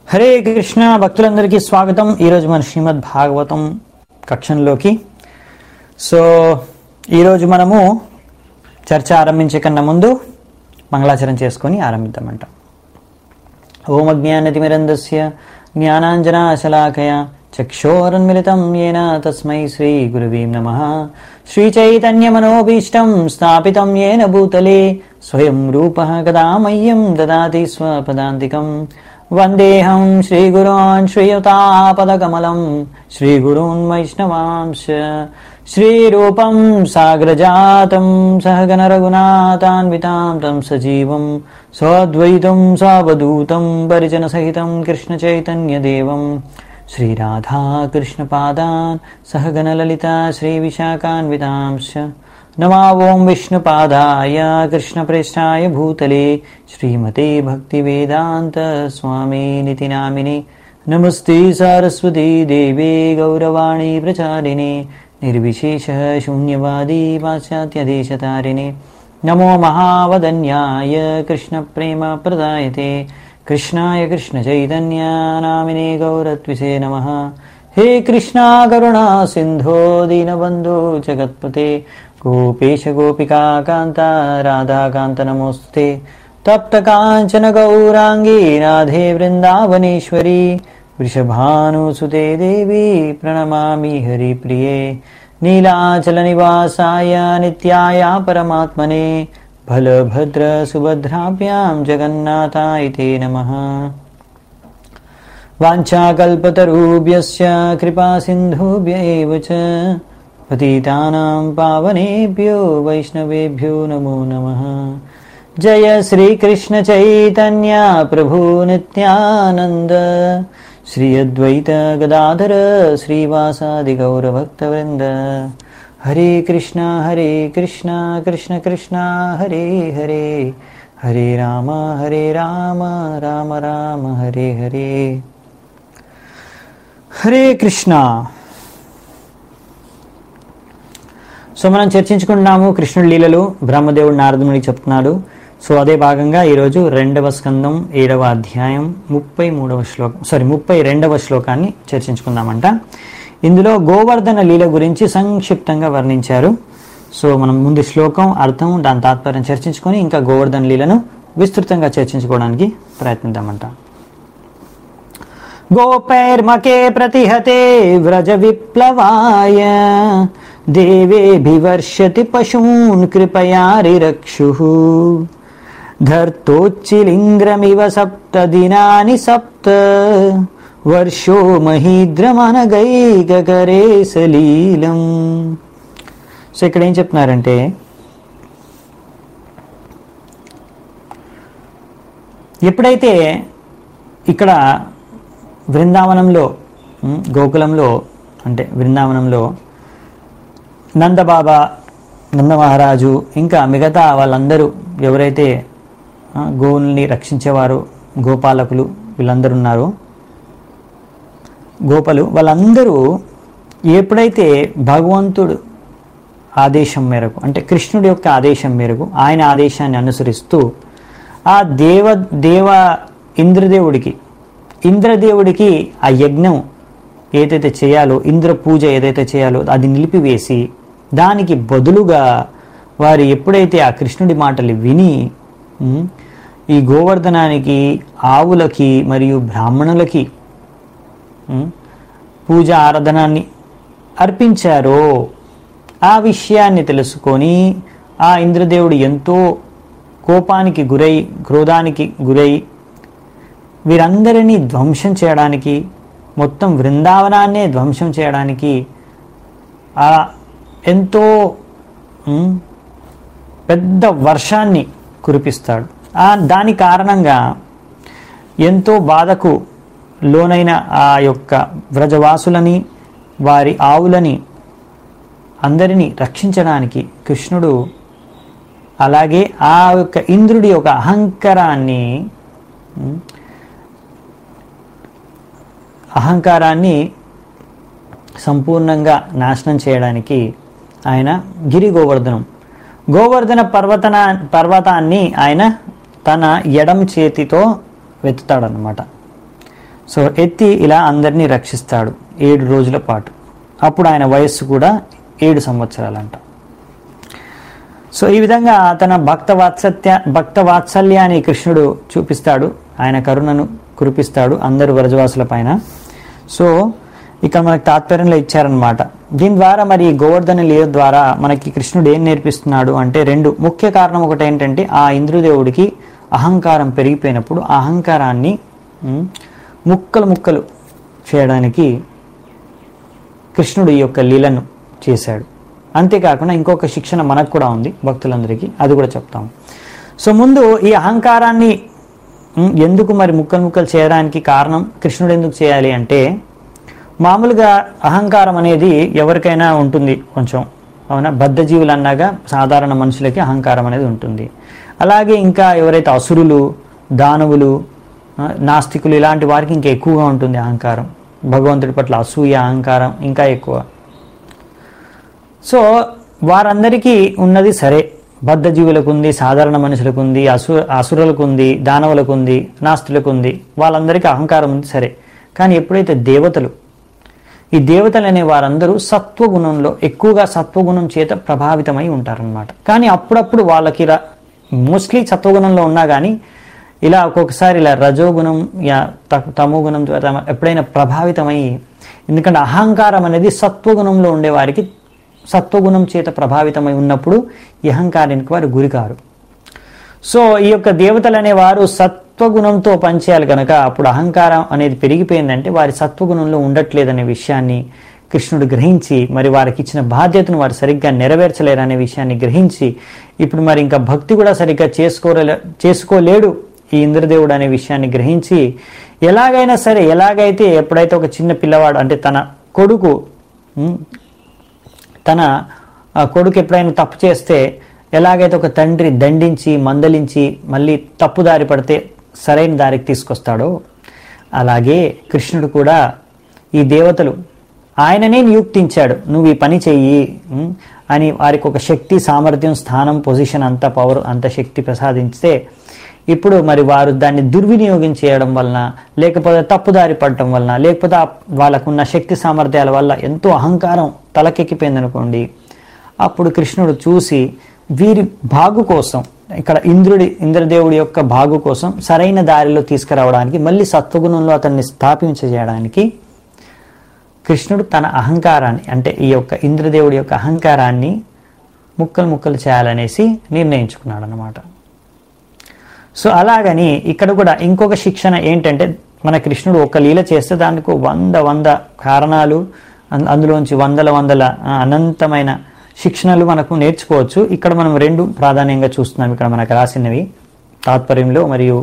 హరే కృష్ణ భక్తులందరికీ స్వాగతం ఈరోజు మన శ్రీమద్ భాగవతం కక్షంలోకి సో ఈరోజు మనము చర్చ ఆరంభించే కన్నా ముందు మంగళాచరణ చేసుకొని ఆరంభిద్దామంట ఓం అజ్ఞానతిమిరందస్య జ్ఞానాంజనాశలాకయ చక్షోరన్మిలితం ఏన తస్మై శ్రీ గురువే నమ శ్రీచైతన్యమనోభీష్టం స్థాపితం ఏన భూతలే స్వయం రూప కదా మह्यं దదాతి స్వపదాంతికం వందేహం శ్రీగురోన్ శ్రీయుతాపదకమలం శ్రీగురూన్ వైష్ణవాంశ శ్రీరూపం సాగ్రజాతం సహగణ రఘునాథాన్వితాం తం సజీవం స్వద్వైతం సావధూతం పరిజనసహితం కృష్ణచైతన్యదేవం श्रीराधाकृष्णपादान् सहगणललिता श्रीविशाखान्वितांश्च नमा ॐ विष्णुपादाय कृष्णप्रेष्ठाय भूतले श्रीमते भक्तिवेदान्तस्वामिनिति नामिने नमस्ते सारस्वती देवे गौरवाणी प्रचारिणे निर्विशेषः शून्यवादी पाश्चात्यदेशतारिणे नमो महावदन्याय कृष्णप्रेमप्रदायते कृष्णाय कृष्णचैतन्यानामिने गौरत्विषे नमः हे कृष्णा करुणा सिन्धो दीनबन्धो जगत्पते गोपेश गोपिका कान्ता राधाकान्त नमोऽस्ते तप्तकाञ्चन गौराङ्गी राधे वृन्दावनेश्वरी वृषभानुसुते देवी प्रणमामि हरिप्रिये नीलाचलनिवासाय नित्याय परमात्मने बलभद्रसुभद्राभ्यां जगन्नाथाय ते नमः वाञ्छाकल्पतरुभ्यश्च कृपासिन्धुभ्य एव च पतितानां पावनेभ्यो वैष्णवेभ्यो नमो नमः जय श्रीकृष्णचैतन्य प्रभु नित्यानन्द श्री अद्वैत गदाधर श्रीवासादिगौरभक्तवृन्द हरे कृष्णा हरे कृष्णा कृष्ण कृष्णा हरे हरे हरे राम हरे राम राम राम हरे हरे హరే కృష్ణ సో మనం చర్చించుకుంటున్నాము కృష్ణుడి లీలలు బ్రహ్మదేవుడు నారదునికి చెప్తున్నాడు సో అదే భాగంగా ఈరోజు రెండవ స్కందం ఏడవ అధ్యాయం ముప్పై మూడవ శ్లోకం సారీ ముప్పై రెండవ శ్లోకాన్ని చర్చించుకుందామంట ఇందులో గోవర్ధన లీల గురించి సంక్షిప్తంగా వర్ణించారు సో మనం ముందు శ్లోకం అర్థం దాని తాత్పర్యం చర్చించుకొని ఇంకా గోవర్ధన లీలను విస్తృతంగా చర్చించుకోవడానికి ప్రయత్నిద్దామంట गोपैर्मके प्रतिहते व्रज विप्लवाय देवेऽभिवर्षति पशून् कृपया रिरक्षुः धर्तोच्चिलिङ्ग्रमिव सप्तदिनानि सप्त वर्षो మహీద్రమనగైకరే సలీలం సో ఇక్కడ ఏం చెప్తున్నారంటే ఎప్పుడైతే ఇక్కడ బృందావనంలో ఉమ్, గోకులంలో అంటే బృందావనంలో నందబాబా నంద మహారాజు ఇంకా మిగతా వాళ్ళందరూ ఎవరైతే ఆ, గోవుల్ని రక్షించేవారు గోపాలకులు వీళ్ళందరూ ఉన్నారో గోపలు వాళ్ళందరూ ఎప్పుడైతే భగవంతుడు ఆదేశం మేరకు అంటే కృష్ణుడి యొక్క ఆదేశం మేరకు ఆయన ఆదేశాన్ని అనుసరిస్తూ ఆ దేవ దేవ ఇంద్రదేవుడికి ఇంద్రదేవుడికి ఆ యజ్ఞం ఏదైతే చేయాలో ఇంద్ర పూజ ఏదైతే చేయాలో అది నిలిపివేసి దానికి బదులుగా వారు ఎప్పుడైతే ఆ కృష్ణుడి మాటలు విని ఉమ్, ఈ గోవర్ధనానికి ఆవులకి మరియు బ్రాహ్మణులకి ఉమ్, పూజ ఆరాధనాన్ని అర్పించారో ఆ విషయాన్ని తెలుసుకొని ఆ ఇంద్రదేవుడు ఎంతో కోపానికి గురై క్రోధానికి గురై వీరందరినీ ధ్వంసం చేయడానికి మొత్తం బృందావనాన్నే ధ్వంసం చేయడానికి ఆ ఎంతో ఉమ్, పెద్ద వర్షాన్ని కురిపిస్తాడు ఆ దాని కారణంగా ఎంతో బాధకు లోనైన ఆ యొక్క వ్రజవాసులని వారి ఆవులని అందరినీ రక్షించడానికి కృష్ణుడు అలాగే ఆ యొక్క ఇంద్రుడి యొక్క అహంకారాన్ని ఉమ్, అహంకారాన్ని సంపూర్ణంగా నాశనం చేయడానికి ఆయన గిరి గోవర్ధనం గోవర్ధన పర్వతన పర్వతాన్ని ఆయన తన ఎడం చేతితో వెతుతాడనమాట సో ఎత్తి ఇలా అందరినీ రక్షిస్తాడు ఏడు రోజుల పాటు అప్పుడు ఆయన వయస్సు కూడా ఏడు సంవత్సరాలంట సో ఈ విధంగా తన భక్త వాత్సత్య భక్త వాత్సల్యాన్ని కృష్ణుడు చూపిస్తాడు ఆయన కరుణను కురిపిస్తాడు అందరు వ్రజవాసుల పైన సో ఇక్కడ మనకు తాత్పర్యంలో ఇచ్చారనమాట దీని ద్వారా మరి ఈ గోవర్ధన లీల ద్వారా మనకి కృష్ణుడు ఏం నేర్పిస్తున్నాడు అంటే రెండు ముఖ్య కారణం ఒకటి ఏంటంటే ఆ ఇంద్రదేవుడికి అహంకారం పెరిగిపోయినప్పుడు ఆ అహంకారాన్ని ఉమ్, ముక్కలు ముక్కలు చేయడానికి కృష్ణుడు ఈ యొక్క లీలను చేశాడు అంతేకాకుండా ఇంకొక శిక్షణ మనకు కూడా ఉంది భక్తులందరికీ అది కూడా చెప్తాం సో ముందు ఈ అహంకారాన్ని ఉమ్, ఎందుకు మరి ముక్కలు ముక్కలు చేయడానికి కారణం కృష్ణుడు ఎందుకు చేయాలి అంటే మామూలుగా అహంకారం అనేది ఎవరికైనా ఉంటుంది కొంచెం అవునా బద్ధజీవులు అన్నాగా సాధారణ మనుషులకి అహంకారం అనేది ఉంటుంది అలాగే ఇంకా ఎవరైతే అసురులు దానవులు ఆ, నాస్తికులు ఇలాంటి వారికి ఇంకా ఎక్కువగా ఉంటుంది అహంకారం భగవంతుడి పట్ల అసూయ అహంకారం ఇంకా ఎక్కువ సో వారందరికీ ఉన్నది సరే బద్ధజీవులకు ఉంది సాధారణ మనుషులకు ఉంది అసు అసురులకు ఉంది దానవులకు ఉంది నాస్తులకు ఉంది వాళ్ళందరికీ అహంకారం ఉంది సరే కానీ ఎప్పుడైతే దేవతలు ఈ దేవతలు అనే వారందరూ సత్వగుణంలో ఎక్కువగా సత్వగుణం చేత ప్రభావితమై ఉంటారనమాట కానీ అప్పుడప్పుడు వాళ్ళకి ఇలా మోస్ట్లీ సత్వగుణంలో ఉన్నా కానీ ఇలా ఒక్కొక్కసారి ఇలా రజోగుణం యా త- తమో గుణం ద్వారా ఎప్పుడైనా ప్రభావితమై ఎందుకంటే అహంకారం అనేది సత్వగుణంలో ఉండే వారికి సత్వగుణం చేత ప్రభావితమై ఉన్నప్పుడు ఈ అహంకారానికి వారు గురికారు సో ఈ యొక్క దేవతలు అనేవారు సత్వగుణంతో పనిచేయాలి కనుక అప్పుడు అహంకారం అనేది పెరిగిపోయిందంటే వారి సత్వగుణంలో ఉండట్లేదనే విషయాన్ని కృష్ణుడు గ్రహించి మరి వారికి ఇచ్చిన బాధ్యతను వారు సరిగ్గా నెరవేర్చలేరనే విషయాన్ని గ్రహించి ఇప్పుడు మరి ఇంకా భక్తి కూడా సరిగ్గా చేసుకోలే చేసుకోలేడు ఈ ఇంద్రదేవుడు అనే విషయాన్ని గ్రహించి ఎలాగైనా సరే ఎలాగైతే ఎప్పుడైతే ఒక చిన్న పిల్లవాడు అంటే తన కొడుకు ఉమ్, తన ఆ, కొడుకు ఎప్పుడైనా తప్పు చేస్తే ఎలాగైతే ఒక తండ్రి దండించి మందలించి మళ్ళీ తప్పు దారి పడితే సరైన దారికి తీసుకొస్తాడో అలాగే కృష్ణుడు కూడా ఈ దేవతలు ఆయననే నియుక్తించాడు నువ్వు ఈ పని చెయ్యి ఉమ్, అని వారికి ఒక శక్తి సామర్థ్యం స్థానం పొజిషన్ అంత పవర్ అంత శక్తి ప్రసాదించితే ఇప్పుడు మరి వారు దాన్ని దుర్వినియోగం చేయడం వలన లేకపోతే తప్పుదారి పడటం వలన లేకపోతే ఆ వాళ్ళకున్న శక్తి సామర్థ్యాల వల్ల ఎంతో అహంకారం తలకెక్కిపోయిందనుకోండి అప్పుడు కృష్ణుడు చూసి వీరి బాగు కోసం ఇక్కడ ఇంద్రుడి ఇంద్రదేవుడి యొక్క బాగు కోసం సరైన దారిలో తీసుకురావడానికి మళ్ళీ సత్వగుణంలో అతన్ని స్థాపించజేయడానికి కృష్ణుడు తన అహంకారాన్ని అంటే ఈ యొక్క ఇంద్రదేవుడి యొక్క అహంకారాన్ని ముక్కలు ముక్కలు చేయాలనేసి నిర్ణయించుకున్నాడు అన్నమాట సో అలాగని ఇక్కడ కూడా ఇంకొక శిక్షణ ఏంటంటే మన కృష్ణుడు ఒక లీల చేస్తే దానికి వంద వంద కారణాలు అం- అందులోంచి వందల వందల ఆ, అనంతమైన శిక్షణలు మనకు నేర్చుకోవచ్చు ఇక్కడ మనం రెండు ప్రాధాన్యంగా చూస్తున్నాం ఇక్కడ మనకు రాసినవి తాత్పర్యంలో మరియు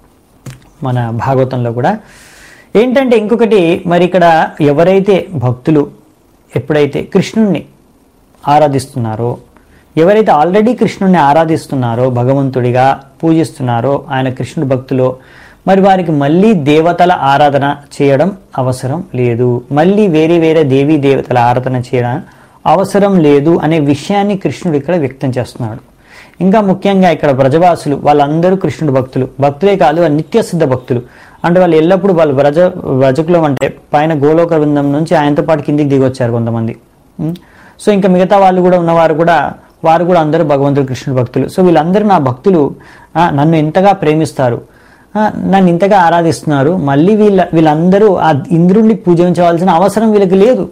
మన భాగవతంలో కూడా ఏంటంటే ఇంకొకటి మరి ఇక్కడ ఎవరైతే భక్తులు ఎప్పుడైతే కృష్ణుణ్ణి ఆరాధిస్తున్నారో ఎవరైతే ఆల్రెడీ కృష్ణుణ్ణి ఆరాధిస్తున్నారో భగవంతుడిగా పూజిస్తున్నారో ఆయన కృష్ణుడి భక్తులో మరి వారికి మళ్ళీ దేవతల ఆరాధన చేయడం అవసరం లేదు మళ్ళీ వేరే వేరే దేవీ దేవతల ఆరాధన చేయడం అవసరం లేదు అనే విషయాన్ని కృష్ణుడు ఇక్కడ వ్యక్తం చేస్తున్నాడు ఇంకా ముఖ్యంగా ఇక్కడ బ్రజవాసులు వాళ్ళందరూ కృష్ణుడు భక్తులు భక్తులే కాదు వాళ్ళు నిత్య సిద్ధ భక్తులు అంటే వాళ్ళు ఎల్లప్పుడూ వాళ్ళు వ్రజ వ్రజకులం అంటే పైన గోలోక బృందం నుంచి ఆయనతో పాటు కిందికి దిగొచ్చారు కొంతమంది ఉం? సో ఇంకా మిగతా వాళ్ళు కూడా ఉన్నవారు కూడా వారు కూడా అందరూ భగవంతుడు కృష్ణుడు భక్తులు సో వీళ్ళందరూ నా భక్తులు ఆ, నన్ను ఇంతగా ప్రేమిస్తారు ఆ, నన్ను ఇంతగా ఆరాధిస్తున్నారు మళ్ళీ వీళ్ళ వీళ్ళందరూ ఆ ఇంద్రుణ్ణి పూజించవలసిన అవసరం వీళ్ళకి లేదు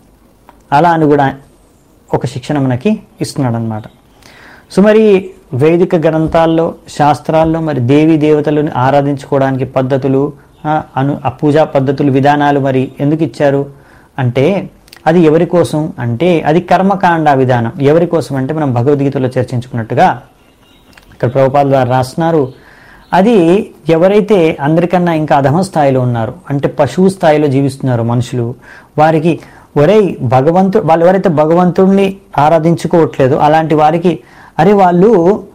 అలా అని కూడా ఒక శిక్షణ మనకి ఇస్తున్నాడు అనమాట సో మరి వైదిక గ్రంథాల్లో శాస్త్రాల్లో మరి దేవీ దేవతలను ఆరాధించుకోవడానికి పద్ధతులు ఆ, అను ఆ పూజా పద్ధతులు విధానాలు మరి ఎందుకు ఇచ్చారు అంటే అది ఎవరి కోసం అంటే అది కర్మకాండ విధానం ఎవరి కోసం అంటే మనం భగవద్గీతలో చర్చించుకున్నట్టుగా ఇక్కడ ప్రభుపాద గారు రాస్తున్నారు అది ఎవరైతే అందరికన్నా ఇంకా అధమ స్థాయిలో ఉన్నారు అంటే పశువు స్థాయిలో జీవిస్తున్నారు మనుషులు వారికి ఒరే భగవంతుడు వాళ్ళు ఎవరైతే భగవంతుడిని ఆరాధించుకోవట్లేదు అలాంటి వారికి అరే వాళ్ళు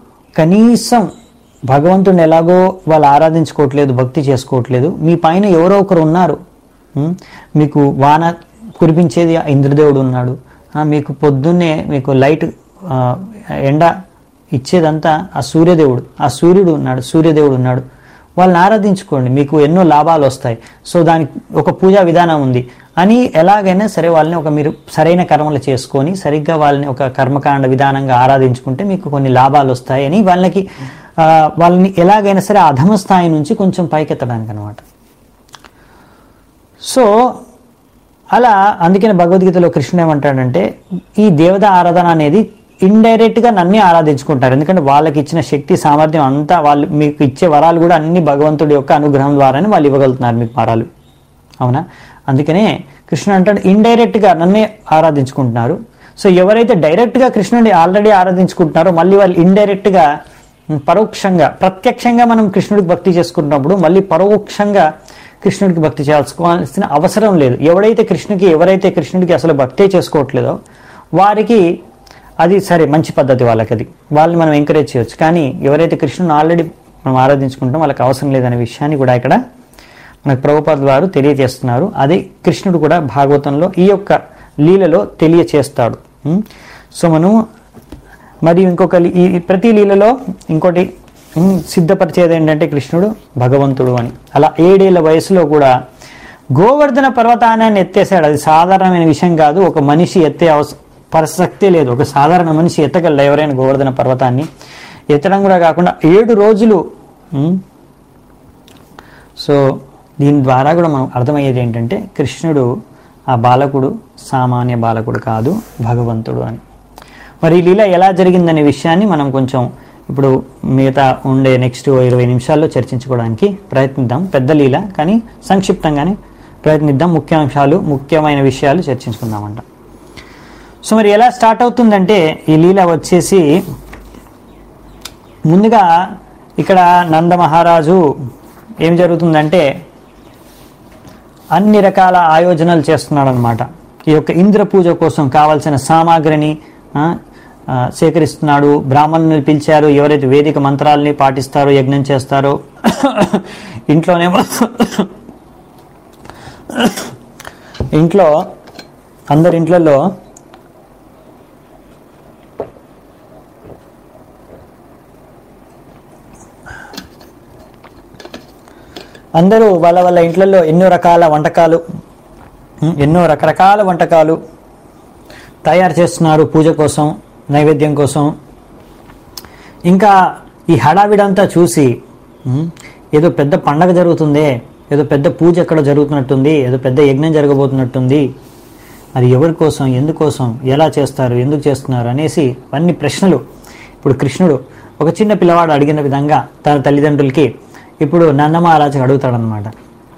కనీసం భగవంతుడిని ఎలాగో వాళ్ళు ఆరాధించుకోవట్లేదు భక్తి చేసుకోవట్లేదు మీ పైన ఎవరో ఒకరు ఉన్నారు ఉం? మీకు వాన కురిపించేది ఆ ఇంద్రదేవుడు ఉన్నాడు ఆ, మీకు పొద్దున్నే మీకు లైట్ ఆ, ఎండ ఇచ్చేదంతా ఆ సూర్యదేవుడు ఆ సూర్యుడు ఉన్నాడు సూర్యదేవుడు ఉన్నాడు వాళ్ళని ఆరాధించుకోండి మీకు ఎన్నో లాభాలు వస్తాయి సో దానికి ఒక పూజా విధానం ఉంది అని ఎలాగైనా సరే వాళ్ళని ఒక మీరు సరైన కర్మలు చేసుకొని సరిగ్గా వాళ్ళని ఒక కర్మకాండ విధానంగా ఆరాధించుకుంటే మీకు కొన్ని లాభాలు వస్తాయి అని వాళ్ళకి ఆ, వాళ్ళని ఎలాగైనా సరే ఆ అధమ స్థాయి నుంచి కొంచెం పైకెత్తడానికి అనమాట సో అలా అందుకని భగవద్గీతలో కృష్ణుడు ఏమంటాడంటే ఈ దేవత ఆరాధన అనేది ఇండైరెక్ట్ గా నన్నే ఆరాధించుకుంటారు ఎందుకంటే వాళ్ళకి ఇచ్చిన శక్తి సామర్థ్యం అంతా వాళ్ళు మీకు ఇచ్చే వరాలు కూడా అన్ని భగవంతుడి యొక్క అనుగ్రహం ద్వారానే వాళ్ళు ఇవ్వగలుగుతున్నారు మీకు వరాలు అవునా అందుకనే కృష్ణుడు అంటాడు ఇండైరెక్ట్ గా నన్నే ఆరాధించుకుంటున్నారు సో ఎవరైతే డైరెక్ట్ గా కృష్ణుడిని ఆల్రెడీ ఆరాధించుకుంటున్నారో మళ్ళీ వాళ్ళు ఇండైరెక్ట్ గా ఉమ్, పరోక్షంగా ప్రత్యక్షంగా మనం కృష్ణుడికి భక్తి చేసుకుంటున్నప్పుడు మళ్ళీ పరోక్షంగా కృష్ణుడికి భక్తి చేసుకోవాల్సిన అవసరం లేదు ఎవడైతే కృష్ణుడికి ఎవరైతే కృష్ణుడికి అసలు భక్తే చేసుకోవట్లేదో వారికి అది సరే మంచి పద్ధతి వాళ్ళకి అది వాళ్ళని మనం ఎంకరేజ్ చేయొచ్చు కానీ ఎవరైతే కృష్ణుని ఆల్రెడీ మనం ఆరాధించుకుంటాం వాళ్ళకి అవసరం లేదనే విషయాన్ని కూడా ఇక్కడ మనకు ప్రభుపాద వారు తెలియజేస్తున్నారు అదే కృష్ణుడు కూడా భాగవతంలో ఈ యొక్క లీలలో తెలియచేస్తాడు ఉం? సో మనం మరి ఇంకొక లీ- ఈ ఈ ప్రతి లీలలో ఇంకోటి ఉం, సిద్ధపరిచేది ఏంటంటే కృష్ణుడు భగవంతుడు అని అలా ఏడేళ్ల వయసులో కూడా గోవర్ధన పర్వతాన్ని ఎత్తేసాడు అది సాధారణమైన విషయం కాదు ఒక మనిషి ఎత్తే అవస ప్రసక్తే లేదు ఒక సాధారణ మనిషి ఎత్తగలడు ఎవరైనా గోవర్ధన పర్వతాన్ని ఎత్తడం కూడా కాకుండా ఏడు రోజులు ఉం, సో దీని ద్వారా కూడా మనం అర్థమయ్యేది ఏంటంటే కృష్ణుడు ఆ బాలకుడు సామాన్య బాలకుడు కాదు భగవంతుడు అని మరి ఈ లీల ఎలా జరిగిందనే విషయాన్ని మనం కొంచెం ఇప్పుడు మిగతా ఉండే నెక్స్ట్ ఇరవై నిమిషాల్లో చర్చించుకోవడానికి ప్రయత్నిద్దాం పెద్ద లీల కానీ సంక్షిప్తంగానే ప్రయత్నిద్దాం ముఖ్యాంశాలు ముఖ్యమైన విషయాలు చర్చించుకుందామంట సో మరి ఎలా స్టార్ట్ అవుతుందంటే ఈ లీల వచ్చేసి ముందుగా ఇక్కడ నంద మహారాజు ఏం జరుగుతుందంటే అన్ని రకాల ఆయోజనలు చేస్తున్నాడు అనమాట ఈ యొక్క ఇంద్ర పూజ కోసం కావాల్సిన సామాగ్రిని ఆ, ఆ, సేకరిస్తున్నాడు బ్రాహ్మణుల్ని పిలిచారు ఎవరైతే వేదిక మంత్రాలని పాటిస్తారో యజ్ఞం చేస్తారో ఇంట్లోనేమో ఇంట్లో అందరి ఇంట్లలో అందరూ వాళ్ళ వాళ్ళ ఇంట్లలో ఎన్నో రకాల వంటకాలు ఉం, ఎన్నో రకరకాల వంటకాలు తయారు చేస్తున్నారు పూజ కోసం నైవేద్యం కోసం ఇంకా ఈ హడావిడంతా చూసి ఉం, ఏదో పెద్ద పండగ జరుగుతుందే ఏదో పెద్ద పూజ ఎక్కడ జరుగుతున్నట్టుంది ఏదో పెద్ద యజ్ఞం జరగబోతున్నట్టుంది అది ఎవరి కోసం ఎందుకోసం ఎలా చేస్తారు ఎందుకు చేస్తున్నారు అనేసి అన్ని ప్రశ్నలు ఇప్పుడు కృష్ణుడు ఒక చిన్న పిల్లవాడు అడిగిన విధంగా తన తల్లిదండ్రులకి ఇప్పుడు నందమహారాజుకి అడుగుతాడనమాట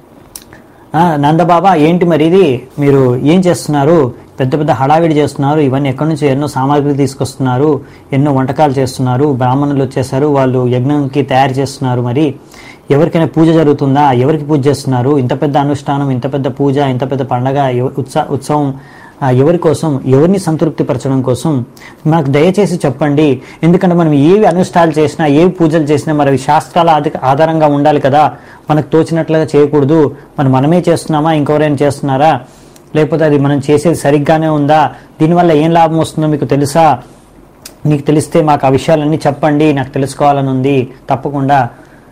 "ఆ, నందబాబా ఏంటి మరి ఇది మీరు ఏం చేస్తున్నారు పెద్ద పెద్ద హడావిడి చేస్తున్నారు ఇవన్నీ ఎక్కడి నుంచి ఎన్నో సామాగ్రి తీసుకొస్తున్నారు ఎన్నో వంటకాలు చేస్తున్నారు బ్రాహ్మణులు వచ్చేసారు వాళ్ళు యజ్ఞంకి తయారు చేస్తున్నారు మరి ఎవరికైనా పూజ జరుగుతుందా ఎవరికి పూజ చేస్తున్నారు ఇంత పెద్ద అనుష్ఠానం ఇంత పెద్ద పూజ ఇంత పెద్ద పండగ ఎవ- ఉత్స ఉత్సవం ఆ, ఎవరి కోసం ఎవరిని సంతృప్తిపరచడం కోసం మాకు దయచేసి చెప్పండి ఎందుకంటే మనం ఏవి అనుష్ఠానాలు చేసినా ఏవి పూజలు చేసినా మరి అవి శాస్త్రాల ఆధి- ఆధారంగా ఉండాలి కదా మనకు తోచినట్లుగా చేయకూడదు మరి మనమే చేస్తున్నామా ఇంకెవరైనా చేస్తున్నారా లేకపోతే అది మనం చేసేది సరిగ్గానే ఉందా దీనివల్ల ఏం లాభం వస్తుందో మీకు తెలుసా మీకు తెలిస్తే మాకు ఆ విషయాలన్నీ చెప్పండి నాకు తెలుసుకోవాలని ఉంది తప్పకుండా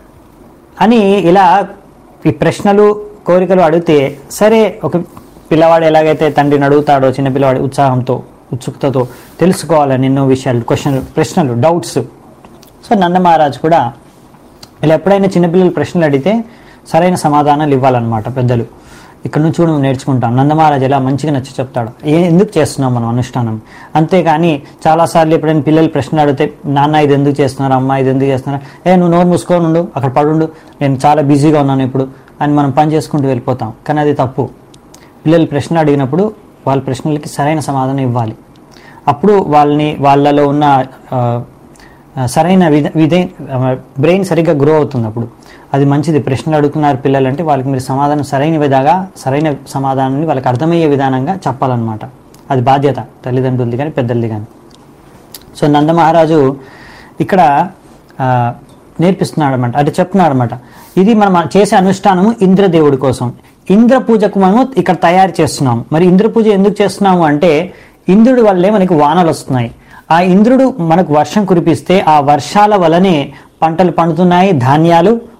అని ఇలా ఈ ప్రశ్నలు కోరికలు అడిగితే సరే ఒక పిల్లవాడు ఎలాగైతే తండ్రిని అడుగుతాడో చిన్న పిల్లవాడి ఉత్సాహంతో ఉత్సుకతతో తెలుసుకోవాలని ఎన్నో విషయాలు క్వశ్చన్లు ప్రశ్నలు డౌట్స్ సో నందమహారాజ్ కూడా ఇలా ఎప్పుడైనా చిన్నపిల్లలు ప్రశ్నలు అడిగితే సరైన సమాధానాలు ఇవ్వాలన్నమాట పెద్దలు ఇక్కడ నుంచి కూడా మనం నేర్చుకుంటాం నందమహారాజ్ ఎలా మంచిగా నచ్చి చెప్తాడు ఏ ఎందుకు చేస్తున్నాం మనం అనుష్ఠానం అంతేకాని చాలాసార్లు ఎప్పుడైనా పిల్లలు ప్రశ్నలు అడిగితే నాన్న ఇది ఎందుకు చేస్తున్నారు అమ్మ ఇది ఎందుకు చేస్తున్నారు ఏ నువ్వు నోరు మూసుకొని ఉండు అక్కడ పడుండు నేను చాలా బిజీగా ఉన్నాను ఇప్పుడు అని మనం పని చేసుకుంటూ వెళ్ళిపోతాం కానీ అది తప్పు పిల్లలు ప్రశ్నలు అడిగినప్పుడు వాళ్ళ ప్రశ్నలకి సరైన సమాధానం ఇవ్వాలి అప్పుడు వాళ్ళని వాళ్ళలో ఉన్న ఆ, ఆ, సరైన విధ విధే బ్రెయిన్ సరిగ్గా గ్రో అవుతుంది అప్పుడు అది మంచిది ప్రశ్నలు అడుగుతున్నారు పిల్లలు అంటే వాళ్ళకి మీరు సమాధానం సరైన విధంగా సరైన సమాధానాన్ని వాళ్ళకి అర్థమయ్యే విధానంగా చెప్పాలన్నమాట అది బాధ్యత తల్లిదండ్రులది కానీ పెద్దలది కానీ సో నందమహారాజు ఇక్కడ ఆ, నేర్పిస్తున్నాడు అనమాట అంటే చెప్తున్నాడు అనమాట ఇది మనం చేసే అనుష్ఠానము ఇంద్రదేవుడి కోసం ఇంద్ర పూజకు మనము ఇక్కడ తయారు చేస్తున్నాం మరి ఇంద్ర పూజ ఎందుకు చేస్తున్నాము అంటే ఇంద్రుడి వల్లే మనకి వానలు వస్తున్నాయి ఆ ఇంద్రుడు మనకు వర్షం కురిపిస్తే ఆ వర్షాల వలనే పంటలు పండుతున్నాయి ధాన్యాలు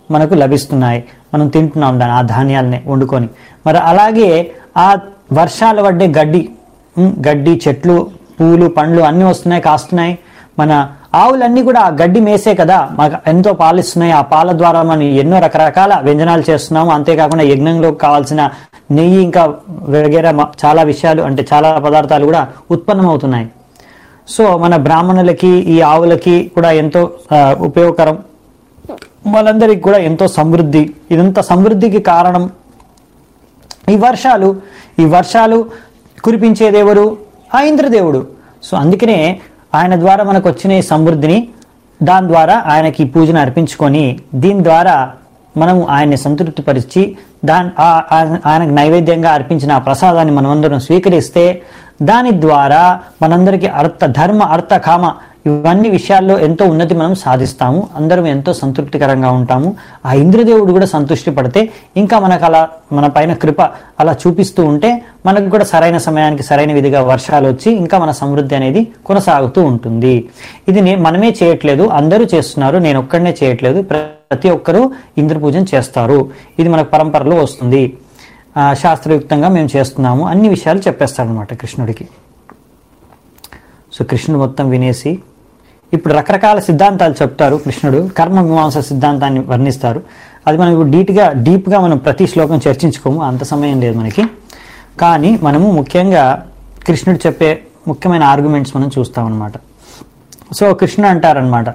మనకు లభిస్తున్నాయి మనం తింటున్నాం దాని ఆ ధాన్యాలనే వండుకొని మరి అలాగే ఆ వర్షాలు పడ్డే గడ్డి ఉమ్, గడ్డి చెట్లు పూలు పండ్లు అన్నీ వస్తున్నాయి కాస్తున్నాయి మన ఆవులన్నీ కూడా ఆ గడ్డి మేసే కదా మాకు ఎంతో పాలిస్తున్నాయి ఆ పాల ద్వారా మనం ఎన్నో రకరకాల వ్యంజనాలు చేస్తున్నాము అంతేకాకుండా యజ్ఞంలో కావాల్సిన నెయ్యి ఇంకా వగేరా మ- చాలా విషయాలు అంటే చాలా పదార్థాలు కూడా ఉత్పన్నమవుతున్నాయి సో మన బ్రాహ్మణులకి ఈ ఆవులకి కూడా ఎంతో ఆ, ఉపయోగకరం వాళ్ళందరికీ కూడా ఎంతో సమృద్ధి ఇదంతా సమృద్ధికి కారణం ఈ వర్షాలు ఈ వర్షాలు కురిపించేది ఎవరు ఆ ఇంద్రదేవుడు సో అందుకనే ఆయన ద్వారా మనకు వచ్చిన ఈ సమృద్ధిని దాని ద్వారా ఆయనకి ఈ పూజను అర్పించుకొని దీని ద్వారా మనము ఆయన్ని సంతృప్తిపరిచి దాని ఆ- ఆ- ఆయనకు నైవేద్యంగా అర్పించిన ఆ ప్రసాదాన్ని మనమందరం స్వీకరిస్తే దాని ద్వారా మనందరికీ అర్థ ధర్మ అర్థ కామ ఇవన్నీ విషయాల్లో ఎంతో ఉన్నతి మనం సాధిస్తాము అందరం ఎంతో సంతృప్తికరంగా ఉంటాము ఆ ఇంద్రదేవుడు కూడా సంతృష్టి పడితే ఇంకా మనకు అలా మన పైన కృప అలా చూపిస్తూ ఉంటే మనకు కూడా సరైన సమయానికి సరైన విధిగా వర్షాలు వచ్చి ఇంకా మన సమృద్ధి అనేది కొనసాగుతూ ఉంటుంది ఇది నే- మనమే చేయట్లేదు అందరూ చేస్తున్నారు నేను ఒక్కడనే చేయట్లేదు ప్రతి ఒక్కరూ ఇంద్ర పూజన చేస్తారు ఇది మనకు పరంపరలో వస్తుంది ఆ, శాస్త్రయుక్తంగా మేము చేస్తున్నాము అన్ని విషయాలు చెప్పేస్తాడనమాట కృష్ణుడికి సో కృష్ణుడు మొత్తం వినేసి ఇప్పుడు రకరకాల సిద్ధాంతాలు చెప్తారు కృష్ణుడు కర్మ మీమాంస సిద్ధాంతాన్ని వర్ణిస్తారు అది మనం ఇప్పుడు డీట్గా డీప్గా మనం ప్రతి శ్లోకం చర్చించుకోము అంత సమయం లేదు మనకి కానీ మనము ముఖ్యంగా కృష్ణుడు చెప్పే ముఖ్యమైన ఆర్గ్యుమెంట్స్ మనం చూస్తామన్నమాట సో కృష్ణుడు అంటారనమాట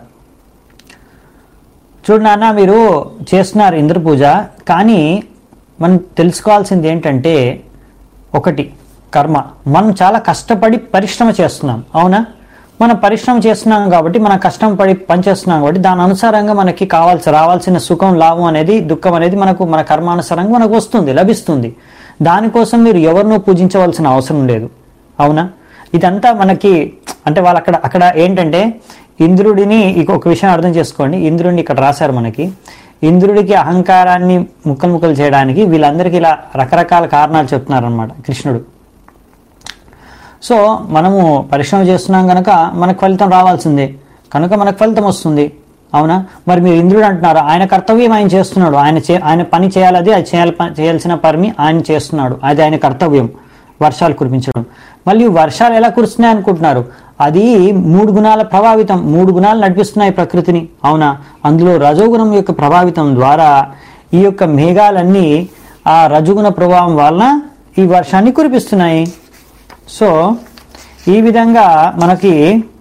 చూడు నాన్న మీరు చేస్తున్నారు ఇంద్ర పూజ కానీ మనం తెలుసుకోవాల్సింది ఏంటంటే ఒకటి కర్మ మనం చాలా కష్టపడి పరిశ్రమ చేస్తున్నాం అవునా మనం పరిశ్రమ చేస్తున్నాం కాబట్టి మనం కష్టం పడి పనిచేస్తున్నాం కాబట్టి దాని అనుసారంగా మనకి కావాల్సి రావాల్సిన సుఖం లాభం అనేది దుఃఖం అనేది మనకు మన కర్మానుసారంగా మనకు వస్తుంది లభిస్తుంది దానికోసం మీరు ఎవరినో పూజించవలసిన అవసరం లేదు అవునా ఇదంతా మనకి అంటే వాళ్ళు అక్కడ అక్కడ ఏంటంటే ఇంద్రుడిని ఇక ఒక విషయం అర్థం చేసుకోండి ఇంద్రుడిని ఇక్కడ రాశారు మనకి ఇంద్రుడికి అహంకారాన్ని ముక్కలు ముక్కలు చేయడానికి వీళ్ళందరికీ ఇలా రకరకాల కారణాలు చెప్తున్నారనమాట కృష్ణుడు సో మనము పరిశ్రమ చేస్తున్నాం కనుక మనకు ఫలితం రావాల్సిందే కనుక మనకు ఫలితం వస్తుంది అవునా మరి మీరు ఇంద్రుడు అంటున్నారు ఆయన కర్తవ్యం ఆయన చేస్తున్నాడు ఆయన చే ఆయన పని చేయాలి అది అది చేయాలి చేయాల్సిన పని ఆయన చేస్తున్నాడు అది ఆయన కర్తవ్యం వర్షాలు కురిపించడం మళ్ళీ వర్షాలు ఎలా కురుస్తున్నాయి అనుకుంటున్నారు అది మూడు గుణాల ప్రభావితం మూడు గుణాలు నడిపిస్తున్నాయి ప్రకృతిని అవునా అందులో రజోగుణం యొక్క ప్రభావితం ద్వారా ఈ యొక్క మేఘాలన్నీ ఆ రజోగుణ ప్రభావం వలన ఈ వర్షాన్ని కురిపిస్తున్నాయి సో ఈ విధంగా మనకి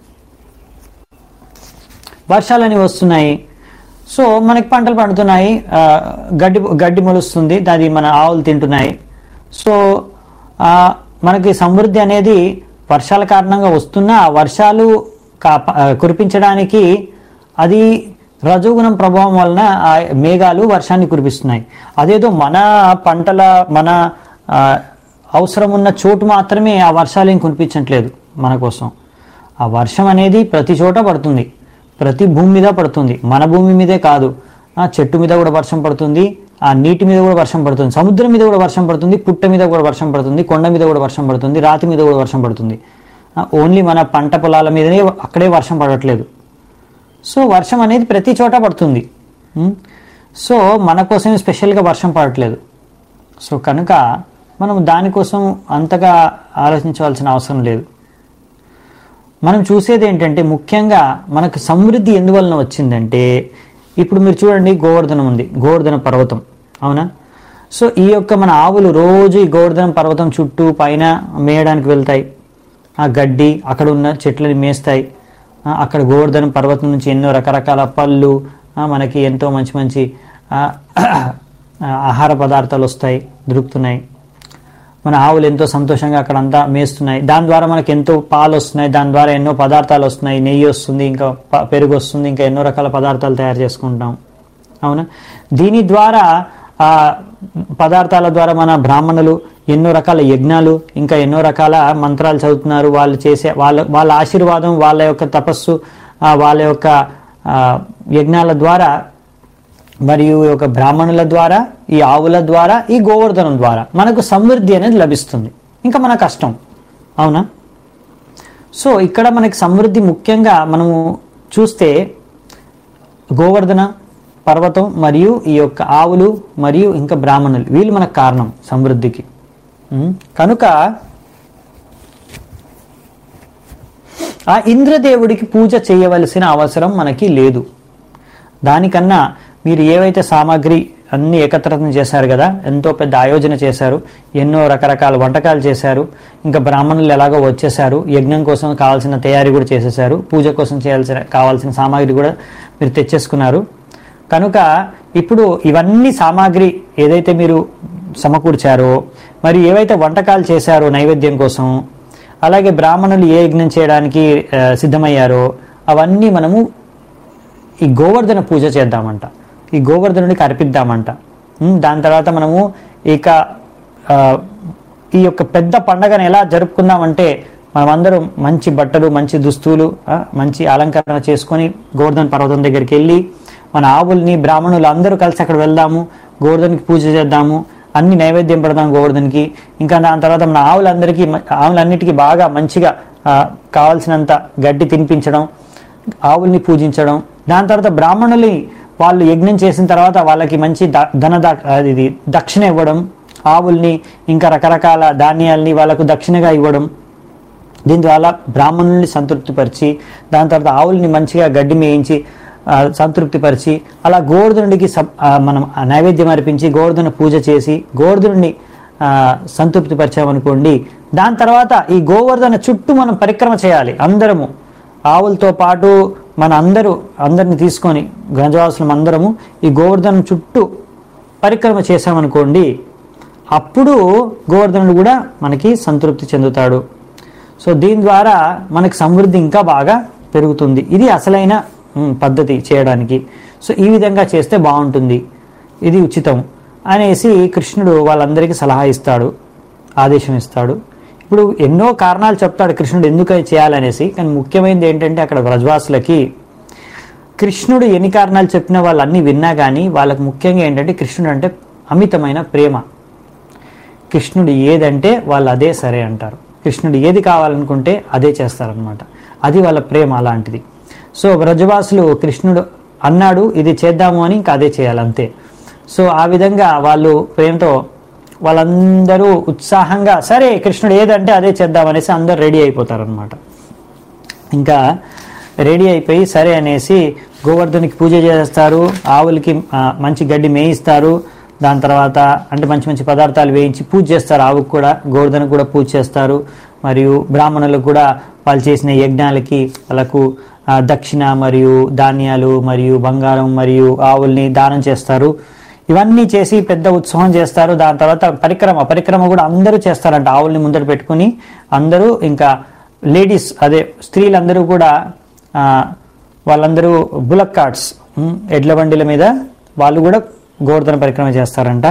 వర్షాలని వస్తున్నాయి సో మనకి పంటలు పండుతున్నాయి ఆ, గడ్డి గడ్డి మొలుస్తుంది అది మన ఆవులు తింటున్నాయి సో ఆ, మనకి సమృద్ధి అనేది వర్షాల కారణంగా వస్తున్నా ఆ వర్షాలు కా- ఆ, కురిపించడానికి అది రజోగుణం ప్రభావం వలన ఆ మేఘాలు వర్షాన్ని కురిపిస్తున్నాయి అదేదో మన పంటల మన ఆ, అవసరం ఉన్న చోటు మాత్రమే ఆ వర్షాలు ఏం కురిపించట్లేదు మన కోసం ఆ వర్షం అనేది ప్రతి చోట పడుతుంది ప్రతి భూమి మీద పడుతుంది మన భూమి మీదే కాదు ఆ చెట్టు మీద కూడా వర్షం పడుతుంది ఆ నీటి మీద కూడా వర్షం పడుతుంది సముద్రం మీద కూడా వర్షం పడుతుంది పుట్ట మీద కూడా వర్షం పడుతుంది కొండ మీద కూడా వర్షం పడుతుంది రాతి మీద కూడా వర్షం పడుతుంది ఆ, ఓన్లీ మన పంట పొలాల మీదనే అక్కడే వర్షం పడట్లేదు సో వర్షం అనేది ప్రతి చోట పడుతుంది ఉం? సో మన కోసమే స్పెషల్గా వర్షం పడట్లేదు సో కనుక మనం దానికోసం అంతగా ఆలోచించవలసిన అవసరం లేదు మనం చూసేది ఏంటంటే ముఖ్యంగా మనకు సమృద్ధి ఎందువలన వచ్చిందంటే ఇప్పుడు మీరు చూడండి గోవర్ధనం ఉంది గోవర్ధన పర్వతం అవునా సో ఈ యొక్క మన ఆవులు రోజు ఈ గోవర్ధన పర్వతం చుట్టూ పైన మేయడానికి వెళ్తాయి ఆ గడ్డి అక్కడ ఉన్న చెట్లని మేస్తాయి ఆ, అక్కడ గోవర్ధన పర్వతం నుంచి ఎన్నో రకరకాల పళ్ళు ఆ, మనకి ఎంతో మంచి మంచి ఆ, ఆహార పదార్థాలు వస్తాయి దొరుకుతున్నాయి మన ఆవులు ఎంతో సంతోషంగా అక్కడ అంతా మేస్తున్నాయి దాని ద్వారా మనకి ఎంతో పాలు వస్తున్నాయి దాని ద్వారా ఎన్నో పదార్థాలు వస్తున్నాయి నెయ్యి వస్తుంది ఇంకా ప- పెరుగు వస్తుంది ఇంకా ఎన్నో రకాల పదార్థాలు తయారు చేసుకుంటాం అవునా దీని ద్వారా ఆ పదార్థాల ద్వారా మన బ్రాహ్మణులు ఎన్నో రకాల యజ్ఞాలు ఇంకా ఎన్నో రకాల మంత్రాలు చదువుతున్నారు వాళ్ళు చేసే వాళ్ళ వాళ్ళ ఆశీర్వాదం వాళ్ళ యొక్క తపస్సు ఆ వాళ్ళ యొక్క ఆ, యజ్ఞాల ద్వారా మరియు ఈ యొక్క బ్రాహ్మణుల ద్వారా ఈ ఆవుల ద్వారా ఈ గోవర్ధనం ద్వారా మనకు సమృద్ధి అనేది లభిస్తుంది ఇంకా మన కష్టం అవునా సో ఇక్కడ మనకి సమృద్ధి ముఖ్యంగా మనము చూస్తే గోవర్ధన పర్వతం మరియు ఈ యొక్క ఆవులు మరియు ఇంకా బ్రాహ్మణులు వీళ్ళు మనకు కారణం సమృద్ధికి ఉం? కనుక ఆ ఇంద్రదేవుడికి పూజ చేయవలసిన అవసరం మనకి లేదు దానికన్నా మీరు ఏవైతే సామాగ్రి అన్ని ఏకత్రితం చేశారు కదా ఎంతో పెద్ద ఆయోజన చేశారు ఎన్నో రకరకాల వంటకాలు చేశారు ఇంకా బ్రాహ్మణులు ఎలాగో వచ్చేసారు యజ్ఞం కోసం కావాల్సిన తయారీ కూడా చేసేసారు పూజ కోసం చేయాల్సిన కావాల్సిన సామాగ్రి కూడా మీరు తెచ్చేసుకున్నారు కనుక ఇప్పుడు ఇవన్నీ సామాగ్రి ఏదైతే మీరు సమకూర్చారో మరి ఏవైతే వంటకాలు చేశారో నైవేద్యం కోసం అలాగే బ్రాహ్మణులు ఏ యజ్ఞం చేయడానికి ఆ, సిద్ధమయ్యారో అవన్నీ మనము ఈ గోవర్ధన పూజ చేద్దామంట ఈ గోవర్ధనుడికి అర్పిద్దామంట ఉమ్, దాని తర్వాత మనము ఇక ఆ, ఈ యొక్క పెద్ద పండగను ఎలా జరుపుకుందామంటే మనమందరం మంచి బట్టలు మంచి దుస్తులు ఆ, మంచి అలంకరణ చేసుకొని గోవర్ధన పర్వతం దగ్గరికి వెళ్ళి మన ఆవుల్ని బ్రాహ్మణులు అందరూ కలిసి అక్కడ వెళ్దాము గోవర్ధన్కి పూజ చేద్దాము అన్ని నైవేద్యం పెడదాం గోవర్ధన్కి ఇంకా దాని తర్వాత మన ఆవులందరికీ మ- ఆవులన్నిటికీ బాగా మంచిగా ఆ, కావాల్సినంత గడ్డి తినిపించడం ఆవుల్ని పూజించడం దాని తర్వాత బ్రాహ్మణుల్ని వాళ్ళు యజ్ఞం చేసిన తర్వాత వాళ్ళకి మంచి ద- ధన ద- అది ఇది దక్షిణ ఇవ్వడం ఆవుల్ని ఇంకా రకరకాల ధాన్యాల్ని వాళ్ళకు దక్షిణగా ఇవ్వడం దీని ద్వారా బ్రాహ్మణుల్ని సంతృప్తిపరిచి దాని తర్వాత ఆవుల్ని మంచిగా గడ్డి మేయించి ఆ, సంతృప్తిపరిచి అలా గోవర్ధనుడికి సబ్ ఆ, మనం ఆ నైవేద్యం అర్పించి గోవర్ధన పూజ చేసి గోవర్ధనుడిని ఆ, సంతృప్తిపరిచామనుకోండి దాని తర్వాత ఈ గోవర్ధన చుట్టూ మనం పరిక్రమ చేయాలి అందరము ఆవులతో పాటు మన అందరూ అందరిని తీసుకొని గంజవాసులం అందరము ఈ గోవర్ధనం చుట్టూ పరిక్రమ చేశామనుకోండి అప్పుడు గోవర్ధనుడు కూడా మనకి సంతృప్తి చెందుతాడు సో దీని ద్వారా మనకి సమృద్ధి ఇంకా బాగా పెరుగుతుంది ఇది అసలైన ఉమ్, పద్ధతి చేయడానికి సో ఈ విధంగా చేస్తే బాగుంటుంది ఇది ఉచితం అనేసి కృష్ణుడు వాళ్ళందరికీ సలహా ఇస్తాడు ఆదేశం ఇస్తాడు ఇప్పుడు ఎన్నో కారణాలు చెప్తాడు కృష్ణుడు ఎందుకు అది చేయాలనేసి కానీ ముఖ్యమైనది ఏంటంటే అక్కడ వ్రజవాసులకి కృష్ణుడు ఎన్ని కారణాలు చెప్పినా వాళ్ళు అన్ని విన్నా కానీ వాళ్ళకు ముఖ్యంగా ఏంటంటే కృష్ణుడు అంటే అమితమైన ప్రేమ కృష్ణుడు ఏదంటే వాళ్ళు అదే సరే అంటారు కృష్ణుడు ఏది కావాలనుకుంటే అదే చేస్తారనమాట అది వాళ్ళ ప్రేమ అలాంటిది సో వ్రజవాసులు కృష్ణుడు అన్నాడు ఇది చేద్దాము అని ఇంకా అదే చేయాలి అంతే సో ఆ విధంగా వాళ్ళు ప్రేమతో వాళ్ళందరూ ఉత్సాహంగా సరే కృష్ణుడు ఏదంటే అదే చేద్దాం అనేసి అందరు రెడీ అయిపోతారనమాట ఇంకా రెడీ అయిపోయి సరే అనేసి గోవర్ధనికి పూజ చేస్తారు ఆవులకి ఆ, మంచి గడ్డి మేయిస్తారు దాని తర్వాత అంటే మంచి మంచి పదార్థాలు వేయించి పూజ చేస్తారు ఆవుకు కూడా గోవర్ధనకు కూడా పూజ చేస్తారు మరియు బ్రాహ్మణులకు కూడా వాళ్ళు చేసిన యజ్ఞాలకి వాళ్ళకు ఆ, దక్షిణ మరియు ధాన్యాలు మరియు బంగారం మరియు ఆవుల్ని దానం చేస్తారు ఇవన్నీ చేసి పెద్ద ఉత్సవం చేస్తారు దాని తర్వాత పరిక్రమ పరిక్రమ కూడా అందరూ చేస్తారంట ఆవుల్ని ముందర పెట్టుకుని అందరూ ఇంకా లేడీస్ అదే స్త్రీలందరూ కూడా ఆ, వాళ్ళందరూ బులక్ కార్డ్స్ ఉమ్, ఎడ్ల బండిల మీద వాళ్ళు కూడా గోవర్ధన పరిక్రమ చేస్తారంట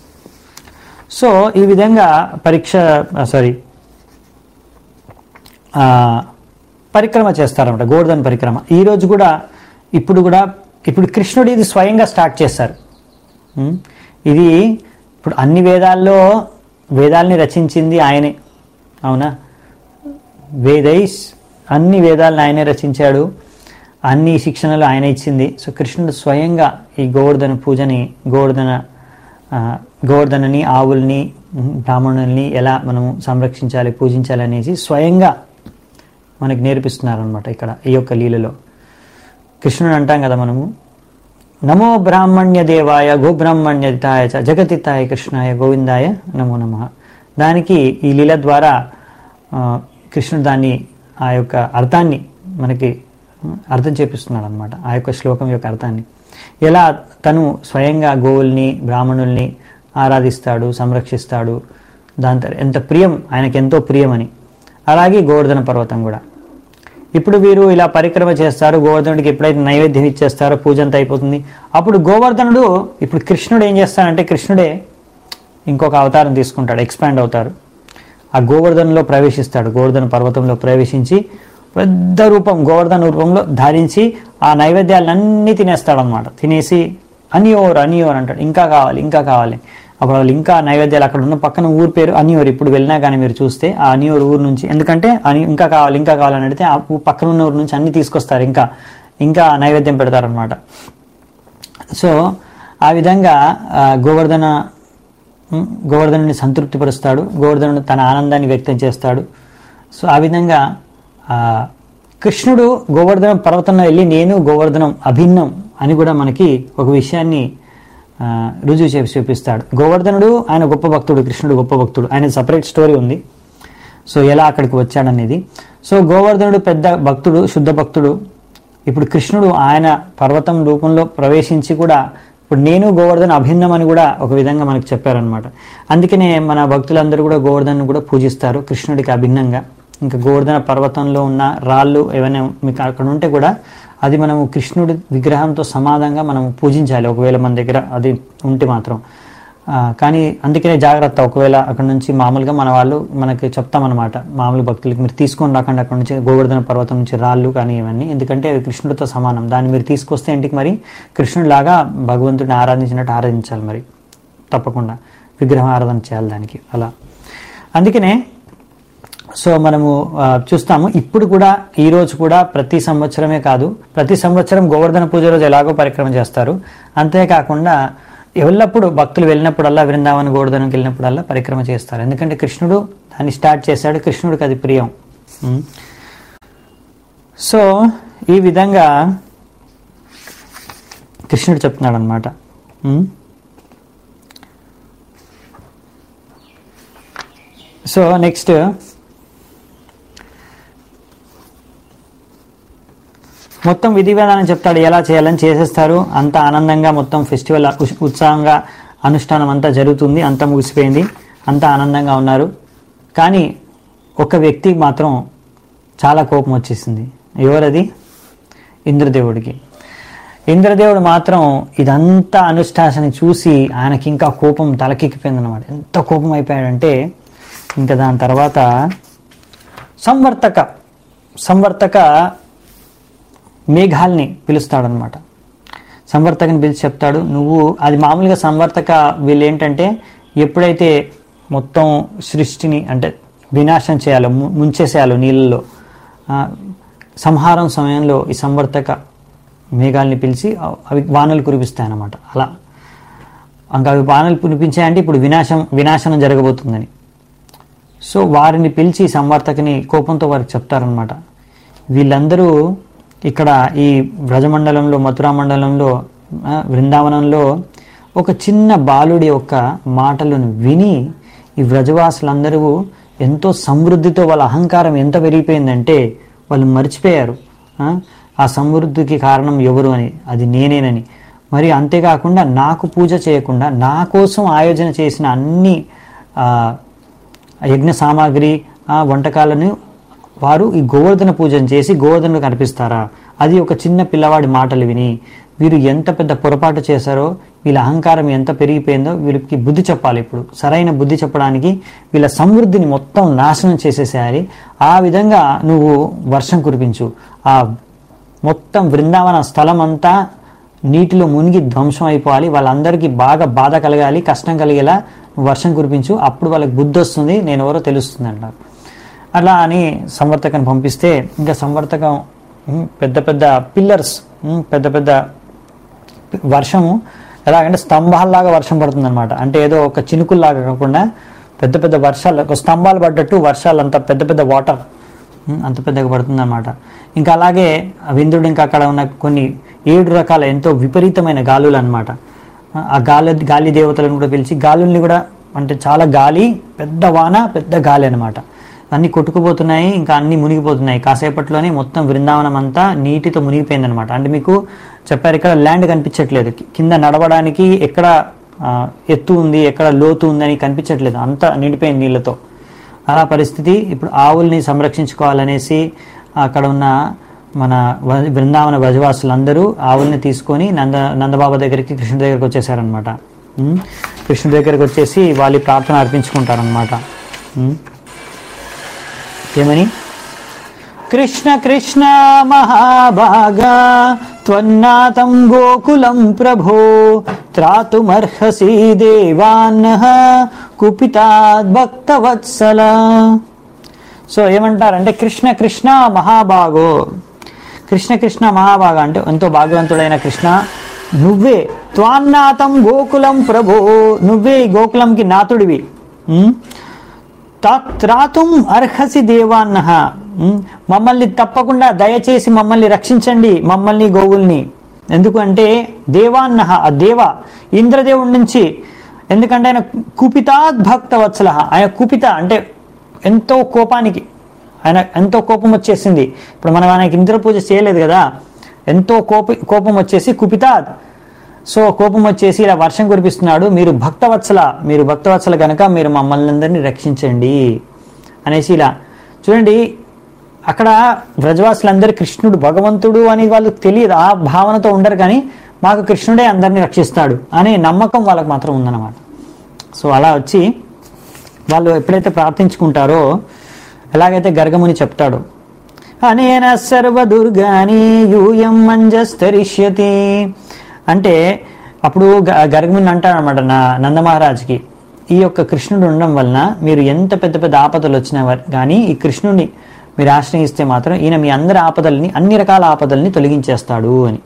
సో ఈ విధంగా పరీక్ష సారీ పరిక్రమ చేస్తారన్నమాట గోవర్ధన పరిక్రమ ఈ రోజు కూడా ఇప్పుడు కూడా ఇప్పుడు కృష్ణుడు ఇది స్వయంగా స్టార్ట్ చేస్తారు ఉమ్, ఇది ఇప్పుడు అన్ని వేదాల్లో వేదాల్ని రచించింది ఆయనే అవునా వేదైస్ అన్ని వేదాలను ఆయనే రచించాడు అన్ని శిక్షణలు ఆయన ఇచ్చింది సో కృష్ణుడు స్వయంగా ఈ గోవర్ధన పూజని గోవర్ధన ఆ, గోవర్ధనని ఆవుల్ని ఉమ్, బ్రాహ్మణుల్ని ఎలా మనము సంరక్షించాలి పూజించాలి అనేసి స్వయంగా మనకి నేర్పిస్తున్నారనమాట ఇక్కడ ఈ యొక్క లీలలో కృష్ణుడు అంటాం కదా మనము నమో బ్రాహ్మణ్య దేవాయ గోబ్రాహ్మణ్యతాయ చ జగతితాయ కృష్ణాయ గోవిందాయ నమో నమ దానికి ఈ లీల ద్వారా ఆ, కృష్ణుడు దాన్ని ఆ యొక్క అర్థాన్ని మనకి ఉమ్, అర్థం చేపిస్తున్నాడు అనమాట ఆ యొక్క శ్లోకం యొక్క అర్థాన్ని ఎలా తను స్వయంగా గోవుల్ని బ్రాహ్మణుల్ని ఆరాధిస్తాడు సంరక్షిస్తాడు దాని తర్- ఎంత ప్రియం ఆయనకి ఎంతో ప్రియమని అలాగే గోవర్ధన పర్వతం కూడా ఇప్పుడు వీరు ఇలా పరిక్రమ చేస్తారు గోవర్ధనుడికి ఎప్పుడైతే నైవేద్యం ఇచ్చేస్తారో పూజ అంతా అయిపోతుంది అప్పుడు గోవర్ధనుడు ఇప్పుడు కృష్ణుడు ఏం చేస్తాడంటే కృష్ణుడే ఇంకొక అవతారం తీసుకుంటాడు ఎక్స్పాండ్ అవుతారు ఆ గోవర్ధనలో ప్రవేశిస్తాడు గోవర్ధన పర్వతంలో ప్రవేశించి పెద్ద రూపం గోవర్ధన రూపంలో ధరించి ఆ నైవేద్యాలన్నీ తినేస్తాడనమాట తినేసి అనియోర్ అనియోర్ అంటాడు ఇంకా కావాలి ఇంకా కావాలి అప్పుడు వాళ్ళు ఇంకా నైవేద్యాలు అక్కడ ఉన్న పక్కన ఊరు పేరు అనియోర్ ఇప్పుడు వెళ్ళినా కానీ మీరు చూస్తే ఆ అనియోర్ ఊరు నుంచి ఎందుకంటే అని ఇంకా కావాలి ఇంకా కావాలని అడిగితే ఆ ఊ- పక్కన ఉన్న ఊరు నుంచి అన్ని తీసుకొస్తారు ఇంకా ఇంకా నైవేద్యం పెడతారనమాట సో ఆ విధంగా ఆ, గోవర్ధన ఉమ్, గోవర్ధనుని సంతృప్తిపరుస్తాడు గోవర్ధనుడు తన ఆనందాన్ని వ్యక్తం చేస్తాడు సో ఆ విధంగా ఆ, కృష్ణుడు గోవర్ధన పర్వతంలో వెళ్ళి నేను గోవర్ధనం అభిన్నం అని కూడా మనకి ఒక విషయాన్ని ఆ, రుజువు చేసి చూపిస్తాడు గోవర్ధనుడు ఆయన గొప్ప భక్తుడు కృష్ణుడు గొప్ప భక్తుడు ఆయన సపరేట్ స్టోరీ ఉంది సో ఎలా అక్కడికి వచ్చాడనేది సో గోవర్ధనుడు పెద్ద భక్తుడు శుద్ధ భక్తుడు ఇప్పుడు కృష్ణుడు ఆయన పర్వతం రూపంలో ప్రవేశించి కూడా ఇప్పుడు నేను గోవర్ధన అభిన్నం అని కూడా ఒక విధంగా మనకు చెప్పారనమాట అందుకనే మన భక్తులందరూ కూడా గోవర్ధన్ కూడా పూజిస్తారు కృష్ణుడికి అభిన్నంగా ఇంకా గోవర్ధన పర్వతంలో ఉన్న రాళ్ళు ఏమైనా మీకు అక్కడ ఉంటే కూడా అది మనము కృష్ణుడి విగ్రహంతో సమానంగా మనం పూజించాలి ఒకవేళ మన దగ్గర అది ఉంటే మాత్రం ఆ, కానీ అందుకనే జాగ్రత్త ఒకవేళ అక్కడ నుంచి మామూలుగా మన వాళ్ళు మనకి చెప్తామన్నమాట మామూలు భక్తులకి మీరు తీసుకొని రాకండి అక్కడ నుంచి గోవర్ధన పర్వతం నుంచి రాళ్ళు కానీ ఇవన్నీ ఎందుకంటే అవి కృష్ణుడితో సమానం దాన్ని మీరు తీసుకొస్తే ఇంటికి మరి కృష్ణుడిలాగా భగవంతుడిని ఆరాధించినట్టు ఆరాధించాలి మరి తప్పకుండా విగ్రహం ఆరాధన చేయాలి దానికి అలా అందుకనే సో మనము ఆ, చూస్తాము ఇప్పుడు కూడా ఈ రోజు కూడా ప్రతి సంవత్సరమే కాదు ప్రతి సంవత్సరం గోవర్ధన పూజ రోజు ఎలాగో పరిక్రమ చేస్తారు అంతేకాకుండా ఎల్లప్పుడు భక్తులు వెళ్ళినప్పుడల్లా బృందావన గోవర్ధనంకి వెళ్ళినప్పుడల్లా పరిక్రమ చేస్తారు ఎందుకంటే కృష్ణుడు దాన్ని స్టార్ట్ చేశాడు కృష్ణుడికి అది ప్రియం ఉం. సో ఈ విధంగా కృష్ణుడు చెప్తున్నాడు అనమాట సో నెక్స్ట్ మొత్తం విధి విధానం చెప్తాడు ఎలా చేయాలని చేసేస్తారు అంత ఆనందంగా మొత్తం ఫెస్టివల్ ఉ- ఉత్సాహంగా అనుష్ఠానం అంతా జరుగుతుంది అంతా ముగిసిపోయింది అంతా ఆనందంగా ఉన్నారు కానీ ఒక వ్యక్తికి మాత్రం చాలా కోపం వచ్చేసింది ఎవరది ఇంద్రదేవుడికి ఇంద్రదేవుడు మాత్రం ఇదంతా అనుష్ఠాసని చూసి ఆయనకి ఇంకా కోపం తలకెక్కిపోయింది అనమాట ఎంత కోపం అయిపోయాడంటే ఇంకా దాని తర్వాత సంవర్తక సంవర్తక మేఘాల్ని పిలుస్తాడనమాట సంవర్తకని పిలిచి చెప్తాడు నువ్వు అది మామూలుగా సంవర్తక వీళ్ళు ఏంటంటే ఎప్పుడైతే మొత్తం సృష్టిని అంటే వినాశనం చేయాలో ము- ముంచేసేయాలో నీళ్ళలో ఆ, సంహారం సమయంలో ఈ సంవర్తక మేఘాల్ని పిలిచి అ- అవి వానలు కురిపిస్తాయన్నమాట అలా ఇంకా అవి వానలు కురిపించాయంటే ఇప్పుడు వినాశం వినాశనం జరగబోతుందని సో వారిని పిలిచి సంవర్తకని కోపంతో వారికి చెప్తారనమాట వీళ్ళందరూ ఇక్కడ ఈ వ్రజమండలంలో మథురా మండలంలో ఆ, బృందావనంలో ఒక చిన్న బాలుడి యొక్క మాటలను విని ఈ వ్రజవాసులందరూ ఎంతో సమృద్ధితో వాళ్ళ అహంకారం ఎంత పెరిగిపోయిందంటే వాళ్ళు మర్చిపోయారు ఆ, ఆ సమృద్ధికి కారణం ఎవరు అని అది నేనేనని మరి అంతేకాకుండా నాకు పూజ చేయకుండా నా కోసం ఆయోజన చేసిన అన్ని ఆ, యజ్ఞ సామాగ్రి ఆ వంటకాలను వారు ఈ గోవర్ధన పూజను చేసి గోవర్ధనకు కనిపిస్తారా అది ఒక చిన్న పిల్లవాడి మాటలు విని వీరు ఎంత పెద్ద పొరపాటు చేశారో వీళ్ళ అహంకారం ఎంత పెరిగిపోయిందో వీరికి బుద్ధి చెప్పాలి ఇప్పుడు సరైన బుద్ధి చెప్పడానికి వీళ్ళ సమృద్ధిని మొత్తం నాశనం చేసేసేయాలి ఆ విధంగా నువ్వు వర్షం కురిపించు ఆ మొత్తం బృందావన స్థలం అంతా నీటిలో మునిగి ధ్వంసం అయిపోవాలి వాళ్ళందరికీ బాగా బాధ కలగాలి కష్టం కలిగేలా నువ్వు వర్షం కురిపించు అప్పుడు వాళ్ళకి బుద్ధి వస్తుంది నేను ఎవరో తెలుస్తుంది అంటారు అలా అని సంవర్తకని పంపిస్తే ఇంకా సంవర్తకం ఉమ్, పెద్ద పెద్ద పిల్లర్స్ పెద్ద పెద్ద వర్షము ఎలాగంటే స్తంభాల్లాగా వర్షం పడుతుంది అనమాట అంటే ఏదో ఒక చినుకుల్లాగా కాకుండా పెద్ద పెద్ద వర్షాలు ఒక స్తంభాలు పడ్డట్టు వర్షాలు అంత పెద్ద పెద్ద వాటర్ అంత పెద్దగా పడుతుంది అనమాట ఇంకా అలాగే విందుడు ఇంకా అక్కడ ఉన్న కొన్ని ఏడు రకాల ఎంతో విపరీతమైన గాలులు అనమాట ఆ గాలి గాలి దేవతలను కూడా పిలిచి గాలుల్ని కూడా అంటే చాలా గాలి పెద్ద వాన పెద్ద గాలి అనమాట అన్ని కొట్టుకుపోతున్నాయి ఇంకా అన్ని మునిగిపోతున్నాయి కాసేపట్లోనే మొత్తం బృందావనం అంతా నీటితో మునిగిపోయింది అనమాట అంటే మీకు చెప్పారు ఇక్కడ ల్యాండ్ కనిపించట్లేదు కి- కింద నడవడానికి ఎక్కడ ఆ, ఎత్తు ఉంది ఎక్కడ లోతు ఉందని కనిపించట్లేదు అంతా నిండిపోయింది నీళ్ళతో అలా పరిస్థితి ఇప్పుడు ఆవుల్ని సంరక్షించుకోవాలనేసి అక్కడ ఉన్న మన వ- బృందావన వ్రజవాసులందరూ ఆవుల్ని తీసుకొని నంద నందబాబా దగ్గరికి కృష్ణుడి దగ్గరికి వచ్చేసారనమాట ఉమ్. కృష్ణుడి దగ్గరికి వచ్చేసి వాళ్ళు ప్రార్థన అర్పించుకుంటారనమాట ఉమ్. ఏమని కృష్ణ కృష్ణ మహాభాగా త్వన్నాతం గోకులం ప్రభో త్రాతుమర్హసి దేవాన్నః కుపితాద్ భక్తవత్సల సో ఏమంటారంటే కృష్ణ కృష్ణ మహాభాగో కృష్ణ కృష్ణ మహాభాగ అంటే ఎంతో భాగ్యవంతుడైన కృష్ణ నువ్వే త్వాన్నాతం గోకులం ప్రభో నువ్వే ఈ గోకులంకి నాతుడివి ఉమ్? తా- త్రాతుం అర్హసి దేవాన్న మమ్మల్ని తప్పకుండా దయచేసి మమ్మల్ని రక్షించండి మమ్మల్ని గోవుల్ని ఎందుకంటే దేవాన్న ఆ దేవ ఇంద్రదేవుడి నుంచి ఎందుకంటే ఆయన కుపితాద్ భక్త వత్సల ఆయన కుపిత అంటే ఎంతో కోపానికి ఆయన ఎంతో కోపం వచ్చేసింది ఇప్పుడు మనం ఆయనకి ఇంద్ర పూజ చేయలేదు కదా ఎంతో కోప కోపం వచ్చేసి కుపితాద్ సో కోపం వచ్చేసి ఇలా వర్షం కురిపిస్తున్నాడు మీరు భక్తవత్సల మీరు భక్తవత్సల కనుక మీరు మమ్మల్ని అందరినీ రక్షించండి అనేసి ఇలా చూడండి అక్కడ వ్రజవాసులందరూ కృష్ణుడు భగవంతుడు అని వాళ్ళకి తెలియదు ఆ భావనతో ఉండరు కానీ మాకు కృష్ణుడే అందరినీ రక్షిస్తాడు అనే నమ్మకం వాళ్ళకి మాత్రం ఉందన్నమాట సో అలా వచ్చి వాళ్ళు ఎప్పుడైతే ప్రార్థించుకుంటారో ఎలాగైతే గర్గముని చెప్తాడు అనేన సర్వదుర్గాని యూయం మంజస్తరిష్యతి అంటే అప్పుడు గ- గర్గముని అంటాడనమాట నా నందమహారాజ్కి ఈ యొక్క కృష్ణుడు ఉండడం వలన మీరు ఎంత పెద్ద పెద్ద ఆపదలు వచ్చినా వర్- కానీ ఈ కృష్ణుడిని మీరు ఆశ్రయిస్తే మాత్రం ఈయన మీ అందరి ఆపదల్ని అన్ని రకాల ఆపదల్ని తొలగించేస్తాడు అని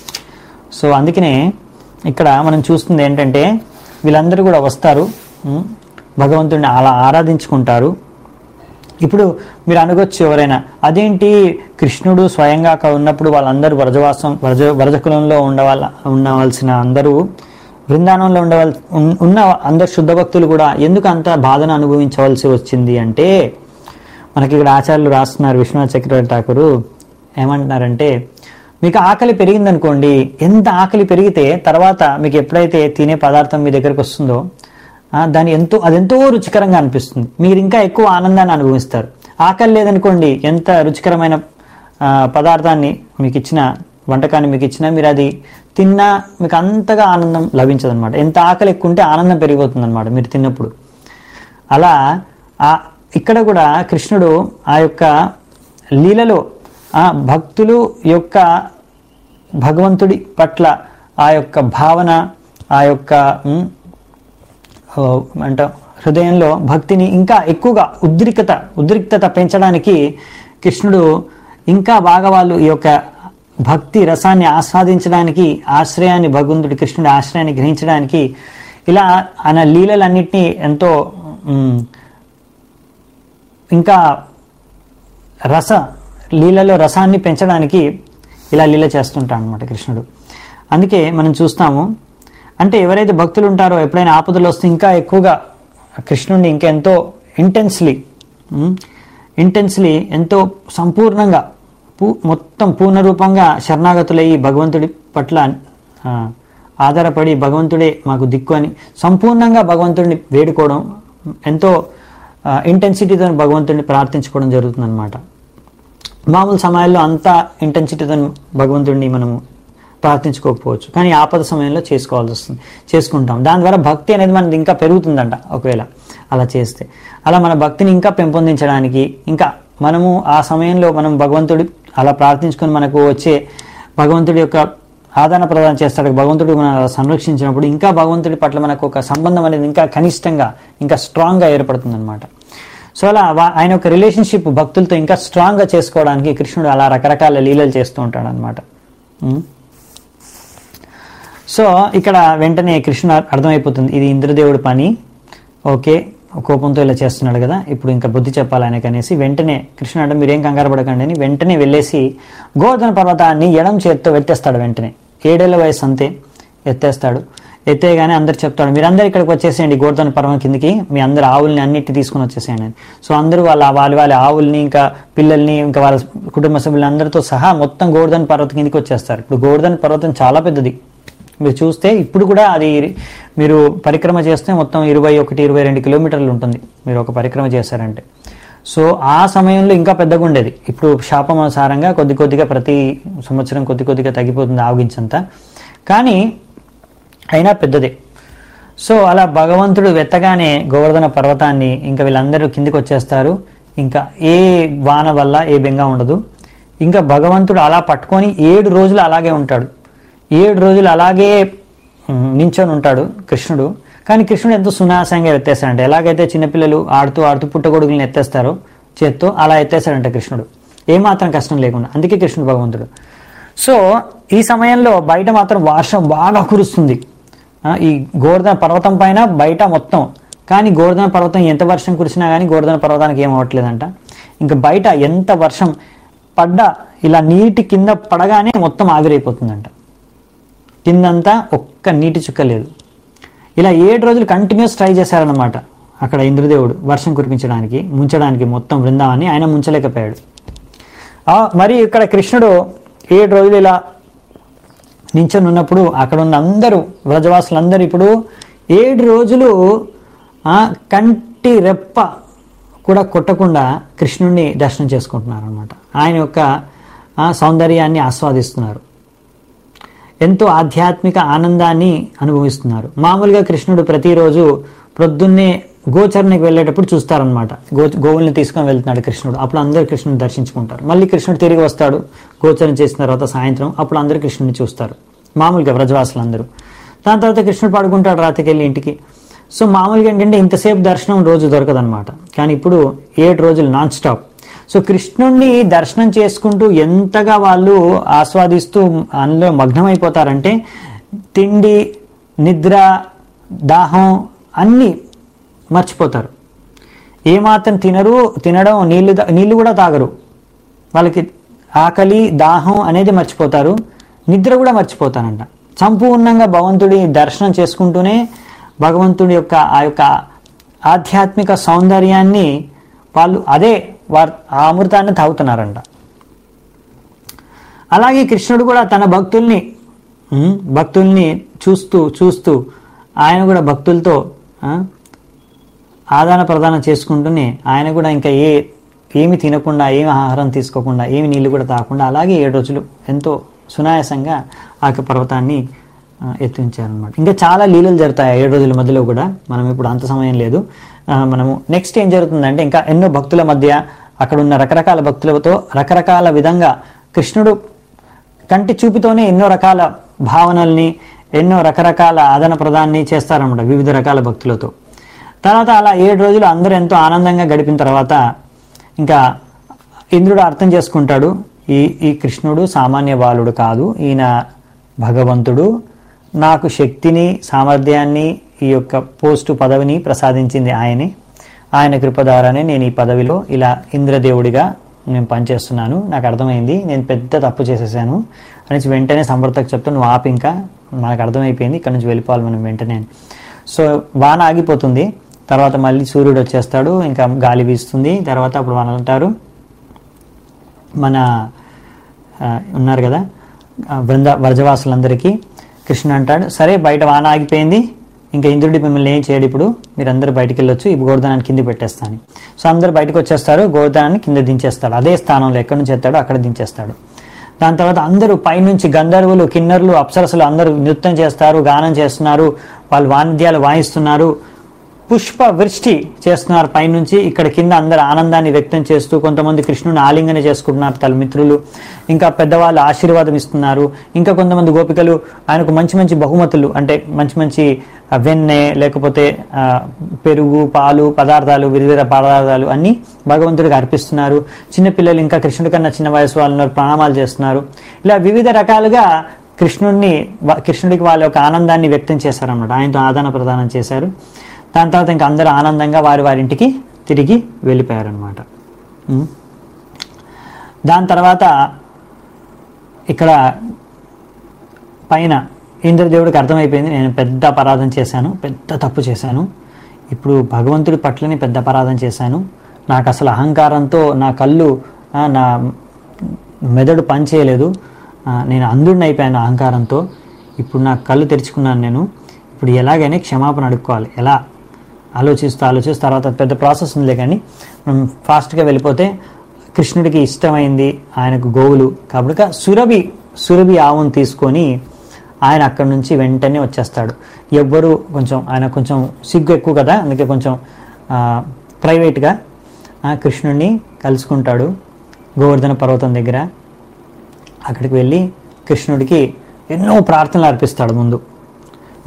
సో అందుకనే ఇక్కడ మనం చూస్తుంది ఏంటంటే వీళ్ళందరూ కూడా వస్తారు ఉం, భగవంతుడిని అలా ఆరాధించుకుంటారు ఇప్పుడు మీరు అనుకోవచ్చు ఎవరైనా అదేంటి కృష్ణుడు స్వయంగా అక్కడ ఉన్నప్పుడు వాళ్ళందరూ వ్రజవాసం వ్రజ వ్రజకులంలో ఉండవాల ఉండవలసిన అందరూ బృందావనంలో ఉండవల్ ఉన్- ఉన్న అందరు శుద్ధ భక్తులు కూడా ఎందుకు అంత బాధను అనుభవించవలసి వచ్చింది అంటే మనకి ఇక్కడ ఆచార్యులు రాస్తున్నారు విశ్వనాథ్ చక్రవర్తి ఠాకూరు ఏమంటున్నారంటే మీకు ఆకలి పెరిగిందనుకోండి ఎంత ఆకలి పెరిగితే తర్వాత మీకు ఎప్పుడైతే తినే పదార్థం మీ దగ్గరకు వస్తుందో ఆ, దాని ఎంతో అది ఎంతో రుచికరంగా అనిపిస్తుంది మీరు ఇంకా ఎక్కువ ఆనందాన్ని అనుభవిస్తారు ఆకలి లేదనుకోండి ఎంత రుచికరమైన ఆ, పదార్థాన్ని మీకు ఇచ్చిన వంటకాన్ని మీకు ఇచ్చినా మీరు అది తిన్నా మీకు అంతగా ఆనందం లభించదు అనమాట ఎంత ఆకలి ఎక్కువ ఉంటే ఆనందం పెరిగిపోతుంది అనమాట మీరు తిన్నప్పుడు అలా ఆ ఇక్కడ కూడా కృష్ణుడు ఆ యొక్క లీలలో ఆ భక్తులు యొక్క భగవంతుడి పట్ల ఆ యొక్క భావన ఆ యొక్క ఉమ్, ఓ, అంట హృదయంలో భక్తిని ఇంకా ఎక్కువగా ఉద్రిక్తత ఉద్రిక్తత పెంచడానికి కృష్ణుడు ఇంకా బాగా వాళ్ళు ఈ యొక్క భక్తి రసాన్ని ఆస్వాదించడానికి ఆశ్రయాన్ని భగవంతుడి కృష్ణుడి ఆశ్రయాన్ని గ్రహించడానికి ఇలా ఆయన లీలలన్నింటినీ ఎంతో ఉమ్, ఇంకా రస లీలలో రసాన్ని పెంచడానికి ఇలా లీల చేస్తుంటాడు అనమాట కృష్ణుడు అందుకే మనం చూస్తాము అంటే ఎవరైతే భక్తులు ఉంటారో ఎప్పుడైనా ఆపదలు వస్తే ఇంకా ఎక్కువగా కృష్ణుడిని ఇంకా ఎంతో ఇంటెన్స్లీ ఇంటెన్స్లీ ఎంతో సంపూర్ణంగా పూ మొత్తం పూర్ణ రూపంగా శరణాగతులయ్యి భగవంతుడి పట్ల ఆ, ఆధారపడి భగవంతుడే మాకు దిక్కు అని సంపూర్ణంగా భగవంతుడిని వేడుకోవడం ఎంతో ఇంటెన్సిటీతో భగవంతుడిని ప్రార్థించుకోవడం జరుగుతుందన్నమాట మామూలు సమయాల్లో అంత ఇంటెన్సిటీతో భగవంతుడిని మనము ప్రార్థించుకోకపోవచ్చు కానీ ఆపద సమయంలో చేసుకోవాల్సి వస్తుంది చేసుకుంటాం దాని ద్వారా భక్తి అనేది మనది ఇంకా పెరుగుతుందంట ఒకవేళ అలా చేస్తే అలా మన భక్తిని ఇంకా పెంపొందించడానికి ఇంకా మనము ఆ సమయంలో మనం భగవంతుడి అలా ప్రార్థించుకొని మనకు వచ్చే భగవంతుడి యొక్క ఆదాన ప్రదానం చేస్తాడు భగవంతుడు మన సంరక్షించినప్పుడు ఇంకా భగవంతుడి పట్ల మనకు ఒక సంబంధం అనేది ఇంకా కనిష్టంగా ఇంకా స్ట్రాంగ్గా ఏర్పడుతుంది అనమాట సో అలా వా- ఆయన యొక్క రిలేషన్షిప్ భక్తులతో ఇంకా స్ట్రాంగ్గా చేసుకోవడానికి కృష్ణుడు అలా రకరకాల లీలలు చేస్తూ ఉంటాడు అనమాట సో ఇక్కడ వెంటనే కృష్ణుడు అర్థమైపోతుంది ఇది ఇంద్రదేవుడి పని ఓకే కోపంతో ఇలా చేస్తున్నాడు కదా ఇప్పుడు ఇంకా బుద్ధి చెప్పాలి ఆయనకి అనేసి వెంటనే కృష్ణుడు అంటే మీరేం కంగారు పడకండి అని వెంటనే వెళ్ళేసి గోవర్ధన పర్వతాన్ని ఎడం చేత్తో ఎత్తేస్తాడు వెంటనే ఏడేళ్ల వయసు అంతే ఎత్తేస్తాడు ఎత్తేగానే అందరు చెప్తాడు మీరందరూ ఇక్కడికి వచ్చేసేయండి గోవర్ధన పర్వతం కిందికి మీ అందరు ఆవుల్ని అన్నిటి తీసుకుని వచ్చేసేయండి అని సో అందరూ వాళ్ళ వాళ్ళ వాళ్ళ ఆవుల్ని ఇంకా పిల్లల్ని ఇంకా వాళ్ళ కుటుంబ సభ్యులందరితో సహా మొత్తం గోవర్ధన పర్వతం కిందికి వచ్చేస్తారు ఇప్పుడు గోవర్ధన పర్వతం చాలా పెద్దది మీరు చూస్తే ఇప్పుడు కూడా అది మీరు పరిక్రమ చేస్తే మొత్తం ఇరవై ఒకటి ఇరవై రెండు కిలోమీటర్లు ఉంటుంది మీరు ఒక పరిక్రమ చేశారంటే సో ఆ సమయంలో ఇంకా పెద్దగా ఉండేది ఇప్పుడు శాపమానుసారంగా కొద్ది కొద్దిగా ప్రతి సంవత్సరం కొద్ది కొద్దిగా తగ్గిపోతుంది ఆవగించంతా కానీ అయినా పెద్దదే సో అలా భగవంతుడు వెత్తగానే గోవర్ధన పర్వతాన్ని ఇంకా వీళ్ళందరూ కిందికి వచ్చేస్తారు ఇంకా ఏ వాన వల్ల ఏ బెంగ ఉండదు ఇంకా భగవంతుడు అలా పట్టుకొని ఏడు రోజులు అలాగే ఉంటాడు ఏడు రోజులు అలాగే ఉమ్, నించొని ఉంటాడు కృష్ణుడు కానీ కృష్ణుడు ఎంతో సునాసంగా ఎత్తేస్తాడంట ఎలాగైతే చిన్నపిల్లలు ఆడుతూ ఆడుతూ పుట్టగొడుగులను ఎత్తేస్తారో చేత్తో అలా ఎత్తేస్తాడంట కృష్ణుడు ఏమాత్రం కష్టం లేకుండా అందుకే కృష్ణుడు భగవంతుడు సో ఈ సమయంలో బయట మాత్రం వర్షం బాగా కురుస్తుంది ఆ, ఈ గోవర్ధన పర్వతం పైన బయట మొత్తం కానీ గోవర్ధన పర్వతం ఎంత వర్షం కురిసినా కానీ గోవర్ధన పర్వతానికి ఏం అవ్వట్లేదంట ఇంకా బయట ఎంత వర్షం పడ్డా ఇలా నీటి కింద పడగానే మొత్తం ఆవిరైపోతుందంట కిందంతా ఒక్క నీటి చుక్క లేదు ఇలా ఏడు రోజులు కంటిన్యూస్ ట్రై చేశారనమాట అక్కడ ఇంద్రదేవుడు వర్షం కురిపించడానికి ముంచడానికి మొత్తం బృందావాన్ని ఆయన ముంచలేకపోయాడు ఆ, మరి ఇక్కడ కృష్ణుడు ఏడు రోజులు ఇలా నించొని ఉన్నప్పుడు అక్కడ ఉన్న అందరూ వ్రజవాసులందరూ ఇప్పుడు ఏడు రోజులు ఆ, కంటి రెప్ప కూడా కొట్టకుండా కృష్ణుడిని దర్శనం చేసుకుంటున్నారు అనమాట ఆయన యొక్క ఆ, సౌందర్యాన్ని ఆస్వాదిస్తున్నారు ఎంతో ఆధ్యాత్మిక ఆనందాన్ని అనుభవిస్తున్నారు మామూలుగా కృష్ణుడు ప్రతిరోజు ప్రొద్దున్నే గోచరణకి వెళ్ళేటప్పుడు చూస్తారనమాట గో గోవుల్ని తీసుకొని వెళ్తున్నాడు కృష్ణుడు అప్పుడు అందరూ కృష్ణుని దర్శించుకుంటారు మళ్ళీ కృష్ణుడు తిరిగి వస్తాడు గోచరణ చేసిన తర్వాత సాయంత్రం అప్పుడు అందరూ కృష్ణుని చూస్తారు మామూలుగా వ్రజవాసులు అందరూ దాని తర్వాత కృష్ణుడు పడుకుంటాడు రాత్రికి వెళ్ళి ఇంటికి సో మామూలుగా ఏంటంటే ఇంతసేపు దర్శనం రోజు దొరకదనమాట కానీ ఇప్పుడు ఏడు రోజులు నాన్ స్టాప్ సో కృష్ణుణ్ణి దర్శనం చేసుకుంటూ ఎంతగా వాళ్ళు ఆస్వాదిస్తూ అందులో మగ్నమైపోతారంటే తిండి నిద్ర దాహం అన్నీ మర్చిపోతారు ఏమాత్రం తినరు తినడం నీళ్ళు తా- నీళ్ళు కూడా తాగరు వాళ్ళకి ఆకలి దాహం అనేది మర్చిపోతారు నిద్ర కూడా మర్చిపోతారంట సంపూర్ణంగా భగవంతుడి దర్శనం చేసుకుంటూనే భగవంతుడి యొక్క ఆ యొక్క ఆధ్యాత్మిక సౌందర్యాన్ని వాళ్ళు అదే వారు ఆ అమృతాన్ని తాగుతున్నారంట అలాగే కృష్ణుడు కూడా తన భక్తుల్ని ఉమ్, భక్తుల్ని చూస్తూ చూస్తూ ఆయన కూడా భక్తులతో ఆ, ఆదాన ప్రదానం చేసుకుంటూనే ఆయన కూడా ఇంకా ఏ ఏమి తినకుండా ఏమి ఆహారం తీసుకోకుండా ఏమి నీళ్లు కూడా తాగకుండా అలాగే ఏడు రోజులు ఎంతో సునాయాసంగా ఆ యొక్క పర్వతాన్ని ఆ, ఎత్తించారనమాట ఇంకా చాలా లీలలు జరుగుతాయి ఆ ఏడు రోజుల మధ్యలో కూడా మనం ఇప్పుడు అంత సమయం లేదు ఆ, మనము నెక్స్ట్ ఏం జరుగుతుందంటే ఇంకా ఎన్నో భక్తుల మధ్య అక్కడ ఉన్న రకరకాల భక్తులతో రకరకాల విధంగా కృష్ణుడు కంటి చూపుతోనే ఎన్నో రకాల భావనల్ని ఎన్నో రకరకాల ఆదన ప్రదాన్ని చేస్తారన్నమాట వివిధ రకాల భక్తులతో తర్వాత అలా ఏడు రోజులు అందరూ ఎంతో ఆనందంగా గడిపిన తర్వాత ఇంకా ఇంద్రుడు అర్థం చేసుకుంటాడు ఈ ఈ కృష్ణుడు సామాన్య బాలుడు కాదు ఈయన భగవంతుడు నాకు శక్తిని సామర్థ్యాన్ని ఈ యొక్క పోస్టు పదవిని ప్రసాదించింది ఆయనే ఆయన కృప ద్వారానే నేను ఈ పదవిలో ఇలా ఇంద్రదేవుడిగా నేను పనిచేస్తున్నాను నాకు అర్థమైంది నేను పెద్ద తప్పు చేసేసాను అనేసి వెంటనే సమర్థకు చెప్తే నువ్వు ఆపు ఇంకా మనకు అర్థమైపోయింది ఇక్కడ నుంచి వెళ్ళిపోవాలి మనం వెంటనే అని. సో వాన ఆగిపోతుంది తర్వాత మళ్ళీ సూర్యుడు వచ్చేస్తాడు ఇంకా గాలి వీస్తుంది తర్వాత అప్పుడు వాళ్ళు అంటారు మన ఆ, ఉన్నారు కదా ఆ, బృంద వ్రజవాసులందరికీ కృష్ణ అంటాడు సరే బయట వాన ఆగిపోయింది ఇంకా ఇంద్రుడి మిమ్మల్ని ఏం చేయడు ఇప్పుడు మీరందరూ బయటికి వెళ్ళొచ్చు ఈ గోవర్ధనాన్ని కింద పెట్టేస్తాను సో అందరూ బయటకు వచ్చేస్తారు గోవర్ధనాన్ని కింద దించేస్తాడు అదే స్థానంలో ఎక్కడి నుంచి ఎత్తాడో అక్కడ దించేస్తాడు దాని తర్వాత అందరూ పైనుంచి గంధర్వులు కిన్నరులు అప్సరసులు అందరూ నృత్యం చేస్తారు గానం చేస్తున్నారు వాళ్ళు వాయిద్యాలు వాయిస్తున్నారు పుష్ప వృష్టి చేస్తున్నారు పైనుంచి ఇక్కడ కింద అందరు ఆనందాన్ని వ్యక్తం చేస్తూ కొంతమంది కృష్ణుని ఆలింగన చేసుకుంటున్నారు తల మిత్రులు ఇంకా పెద్దవాళ్ళు ఆశీర్వాదం ఇస్తున్నారు ఇంకా కొంతమంది గోపికలు ఆయనకు మంచి మంచి బహుమతులు అంటే మంచి మంచి ఆ, వెన్నె లేకపోతే ఆ, పెరుగు పాలు పదార్థాలు వివిధ పదార్థాలు అన్ని భగవంతుడికి అర్పిస్తున్నారు చిన్నపిల్లలు ఇంకా కృష్ణుడి కన్నా చిన్న వయసు వాళ్ళు ఉన్నారు, ప్రణామాలు చేస్తున్నారు ఇలా వివిధ రకాలుగా కృష్ణుడిని వా- కృష్ణుడికి వాళ్ళ యొక్క ఆనందాన్ని వ్యక్తం చేశారన్నమాట ఆయనతో ఆదాన ప్రదానం చేశారు దాని తర్వాత ఇంకా అందరూ ఆనందంగా వారి వారి ఇంటికి తిరిగి వెళ్ళిపోయారనమాట దాని తర్వాత ఇక్కడ పైన ఇంద్రదేవుడికి అర్థమైపోయింది నేను పెద్ద అపరాధం చేశాను పెద్ద తప్పు చేశాను ఇప్పుడు భగవంతుడి పట్లని పెద్ద అపరాధం చేశాను నాకు అసలు అహంకారంతో నా కళ్ళు ఆ, నా మెదడు పనిచేయలేదు ఆ, నేను అంధుడిని అయిపోయాను అహంకారంతో ఇప్పుడు నా కళ్ళు తెరుచుకున్నాను నేను ఇప్పుడు ఎలాగైనా క్షమాపణ అడుక్కోవాలి ఎలా ఆలోచిస్తూ ఆలోచిస్తూ తర్వాత పెద్ద ప్రాసెస్ ఉందిలే కానీ మనం ఫాస్ట్గా వెళ్ళిపోతే కృష్ణుడికి ఇష్టమైంది ఆయనకు గోవులు కాబట్టి సురభి సురభి ఆవును తీసుకొని ఆయన అక్కడి నుంచి వెంటనే వచ్చేస్తాడు ఎవ్వరు కొంచెం ఆయన కొంచెం సిగ్గు ఎక్కువ కదా అందుకే కొంచెం ఆ, ప్రైవేట్గా ఆ, కృష్ణుడిని కలుసుకుంటాడు గోవర్ధన పర్వతం దగ్గర అక్కడికి వెళ్ళి కృష్ణుడికి ఎన్నో ప్రార్థనలు అర్పిస్తాడు ముందు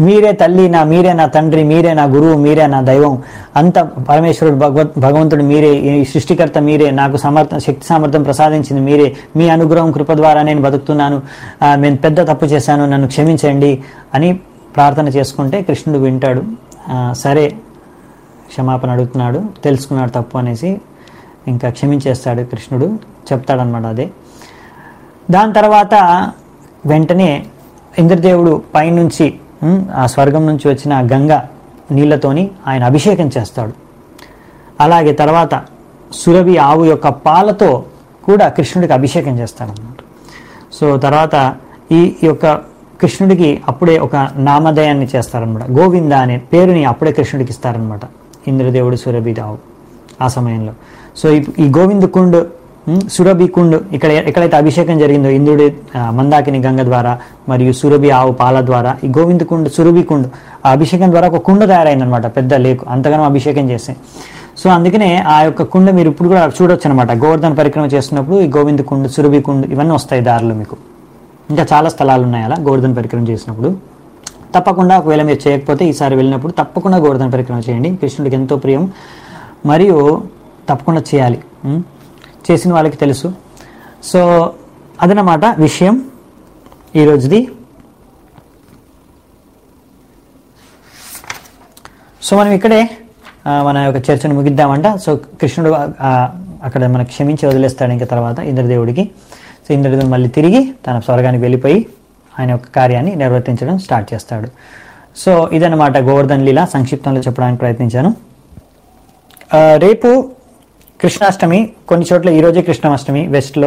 మీరే తల్లి నా మీరే నా తండ్రి మీరే నా గురువు మీరే నా దైవం అంత పరమేశ్వరుడు భగవత్ భగవంతుడు మీరే ఈ సృష్టికర్త మీరే నాకు సమర్థ శక్తి సామర్థ్యం ప్రసాదించింది మీరే మీ అనుగ్రహం కృప ద్వారా నేను బతుకుతున్నాను ఆ, నేను పెద్ద తప్పు చేశాను నన్ను క్షమించండి అని ప్రార్థన చేసుకుంటే కృష్ణుడు వింటాడు ఆ, సరే క్షమాపణ అడుగుతున్నాడు తెలుసుకున్నాడు తప్పు అనేసి ఇంకా క్షమించేస్తాడు కృష్ణుడు చెప్తాడనమాట అదే దాని తర్వాత వెంటనే ఇంద్రదేవుడు పైనుంచి ఉమ్, ఆ స్వర్గం నుంచి వచ్చిన ఆ గంగ నీళ్లతోని ఆయన అభిషేకం చేస్తాడు అలాగే తర్వాత సురభి ఆవు యొక్క పాలతో కూడా కృష్ణుడికి అభిషేకం చేస్తాడన్నమాట సో తర్వాత ఈ ఈ యొక్క కృష్ణుడికి అప్పుడే ఒక నామధేయాన్ని చేస్తారనమాట గోవింద అనే పేరుని అప్పుడే కృష్ణుడికి ఇస్తారనమాట ఇంద్రదేవుడు సురభి ఆవు ఆ సమయంలో సో ఈ- ఈ గోవింద కుండ్ ఉమ్, సురభి కుండ్ ఇక్కడ ఎక్కడైతే అభిషేకం జరిగిందో ఇంద్రుడి ఆ, మందాకిని గంగ ద్వారా మరియు సురభి ఆవు పాల ద్వారా ఈ గోవింద కుండ్ సురభి కుండ్ ఆ అభిషేకం ద్వారా ఒక కుండ తయారైందనమాట పెద్ద లేకు అంతగానో అభిషేకం చేస్తే సో అందుకనే ఆ యొక్క కుండ మీరు ఇప్పుడు కూడా చూడొచ్చు అనమాట గోవర్ధన పరిక్రమ చేస్తున్నప్పుడు ఈ గోవింద కుండ్ సురభి కుండ్ ఇవన్నీ వస్తాయి దారిలో మీకు ఇంకా చాలా స్థలాలు ఉన్నాయి అలా గోవర్ధన పరిక్రమ చేసినప్పుడు తప్పకుండా ఒకవేళ మీరు చేయకపోతే ఈసారి వెళ్ళినప్పుడు తప్పకుండా గోవర్ధన పరిక్రమ చేయండి కృష్ణుడికి ఎంతో ప్రియం మరియు తప్పకుండా చేయాలి ఉం? చేసిన వాళ్ళకి తెలుసు సో అదనమాట విషయం ఈరోజుది సో మనం ఇక్కడే ఆ, మన యొక్క చర్చను ముగిద్దామంట సో కృష్ణుడు ఆ, అక్కడ మనకు క్షమించి వదిలేస్తాడు ఇంకా తర్వాత ఇంద్రదేవుడికి సో ఇంద్రదేవుడు మళ్ళీ తిరిగి తన స్వర్గానికి వెళ్ళిపోయి ఆయన యొక్క కార్యాన్ని నిర్వర్తించడం స్టార్ట్ చేస్తాడు సో ఇదన్నమాట గోవర్ధన్ లీల సంక్షిప్తంలో చెప్పడానికి ప్రయత్నించాను ఆ, రేపు కృష్ణాష్టమి కొన్ని చోట్ల ఈరోజే కృష్ణాష్టమి వెస్ట్లో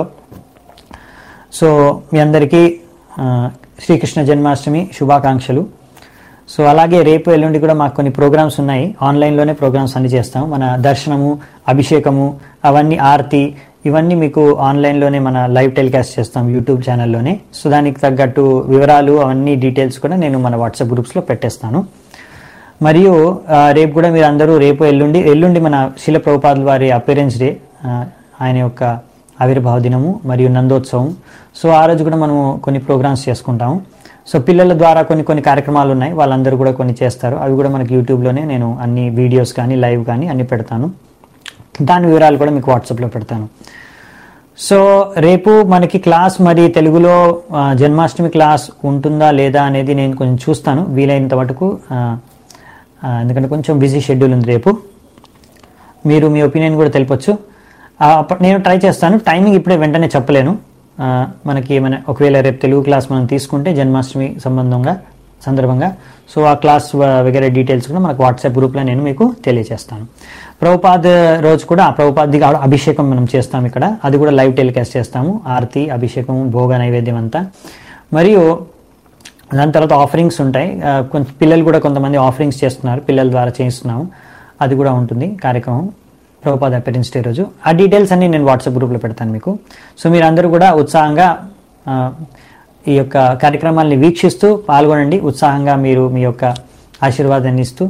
సో మీ అందరికీ ఆ, శ్రీకృష్ణ జన్మాష్టమి శుభాకాంక్షలు సో అలాగే రేపు ఎల్లుండి కూడా మాకు కొన్ని ప్రోగ్రామ్స్ ఉన్నాయి ఆన్లైన్లోనే ప్రోగ్రామ్స్ అన్ని చేస్తాం మన దర్శనము అభిషేకము అవన్నీ ఆరతి ఇవన్నీ మీకు ఆన్లైన్లోనే మన లైవ్ టెలికాస్ట్ చేస్తాం యూట్యూబ్ ఛానల్లోనే సో దానికి తగ్గట్టు వివరాలు అవన్నీ డీటెయిల్స్ కూడా నేను మన వాట్సాప్ గ్రూప్స్లో పెట్టేస్తాను మరియు ఆ, రేపు కూడా మీరు అందరూ రేపు ఎల్లుండి ఎల్లుండి మన శిల ప్రభుపాదుల వారి అపీరెన్స్ డే ఆ, ఆయన యొక్క ఆవిర్భావ దినము మరియు నందోత్సవం సో ఆ రోజు కూడా మనము కొన్ని ప్రోగ్రామ్స్ చేసుకుంటాము సో పిల్లల ద్వారా కొన్ని కొన్ని కార్యక్రమాలు ఉన్నాయి వాళ్ళందరూ కూడా కొన్ని చేస్తారు అవి కూడా మనకి యూట్యూబ్లోనే నేను అన్ని వీడియోస్ కానీ లైవ్ కానీ అన్ని పెడతాను దాని వివరాలు కూడా మీకు వాట్సాప్లో పెడతాను సో రేపు మనకి క్లాస్ మరి తెలుగులో ఆ, జన్మాష్టమి క్లాస్ ఉంటుందా లేదా అనేది నేను కొంచెం చూస్తాను వీలైనంత మటుకు ఆ, ఆ, ఎందుకంటే కొంచెం బిజీ షెడ్యూల్ ఉంది రేపు మీరు మీ ఒపీనియన్ కూడా తెలిపొచ్చు ఆ, అప్ప- నేను ట్రై చేస్తాను టైమింగ్ ఇప్పుడే వెంటనే చెప్పలేను ఆ, మనకి ఏమైనా ఒకవేళ రేపు తెలుగు క్లాస్ మనం తీసుకుంటే జన్మాష్టమి సంబంధంగా సందర్భంగా సో ఆ క్లాస్ వ- వగేరే డీటెయిల్స్ కూడా మనకు వాట్సాప్ గ్రూప్లో నేను మీకు తెలియజేస్తాను ప్రభుపాద్ రోజు కూడా ప్రభుపాద్ అభిషేకం మనం చేస్తాం ఇక్కడ అది కూడా లైవ్ టెలికాస్ట్ చేస్తాము ఆరతి అభిషేకం భోగ నైవేద్యం అంతా మరియు దాని తర్వాత ఆఫరింగ్స్ ఉంటాయి ఆ, కొంత పిల్లలు కూడా కొంతమంది ఆఫరింగ్స్ చేస్తున్నారు పిల్లల ద్వారా చేయిస్తున్నాము అది కూడా ఉంటుంది కార్యక్రమం ప్రభుపాద అపీరెన్స్ డే రోజు ఆ డీటెయిల్స్ అన్ని నేను వాట్సాప్ గ్రూప్లో పెడతాను మీకు సో మీరందరూ కూడా ఉత్సాహంగా ఆ, ఈ యొక్క కార్యక్రమాల్ని వీక్షిస్తూ పాల్గొనండి ఉత్సాహంగా మీరు మీ యొక్క ఆశీర్వాదాన్ని ఇస్తూ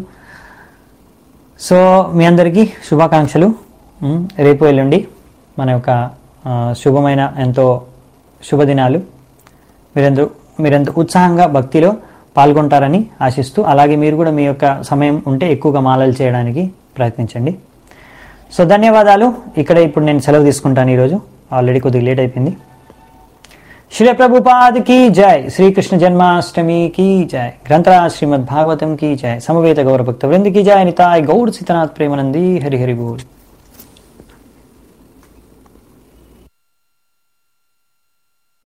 సో మీ అందరికీ శుభాకాంక్షలు ఉమ్, రేపు ఎల్లుండి మన యొక్క ఆ, శుభమైన ఎంతో శుభదినాలు మీరందరూ మీరెంత ఉత్సాహంగా భక్తిలో పాల్గొంటారని ఆశిస్తూ అలాగే మీరు కూడా మీ యొక్క సమయం ఉంటే ఎక్కువగా మాలలు చేయడానికి ప్రయత్నించండి సో ధన్యవాదాలు ఇక్కడ ఇప్పుడు నేను సెలవు తీసుకుంటాను ఈరోజు ఆల్రెడీ కొద్దిగా లేట్ అయిపోయింది శ్రీ ప్రభుపాద్ की जय श्री कृष्ण जन्माष्टमी की जय ग्रंथराज श्रीमद् भागवतम की जय समवेत गौर भक्त वृंद की जय निताय गौर सीतनाथ प्रेमानंदी हरि हरि बोल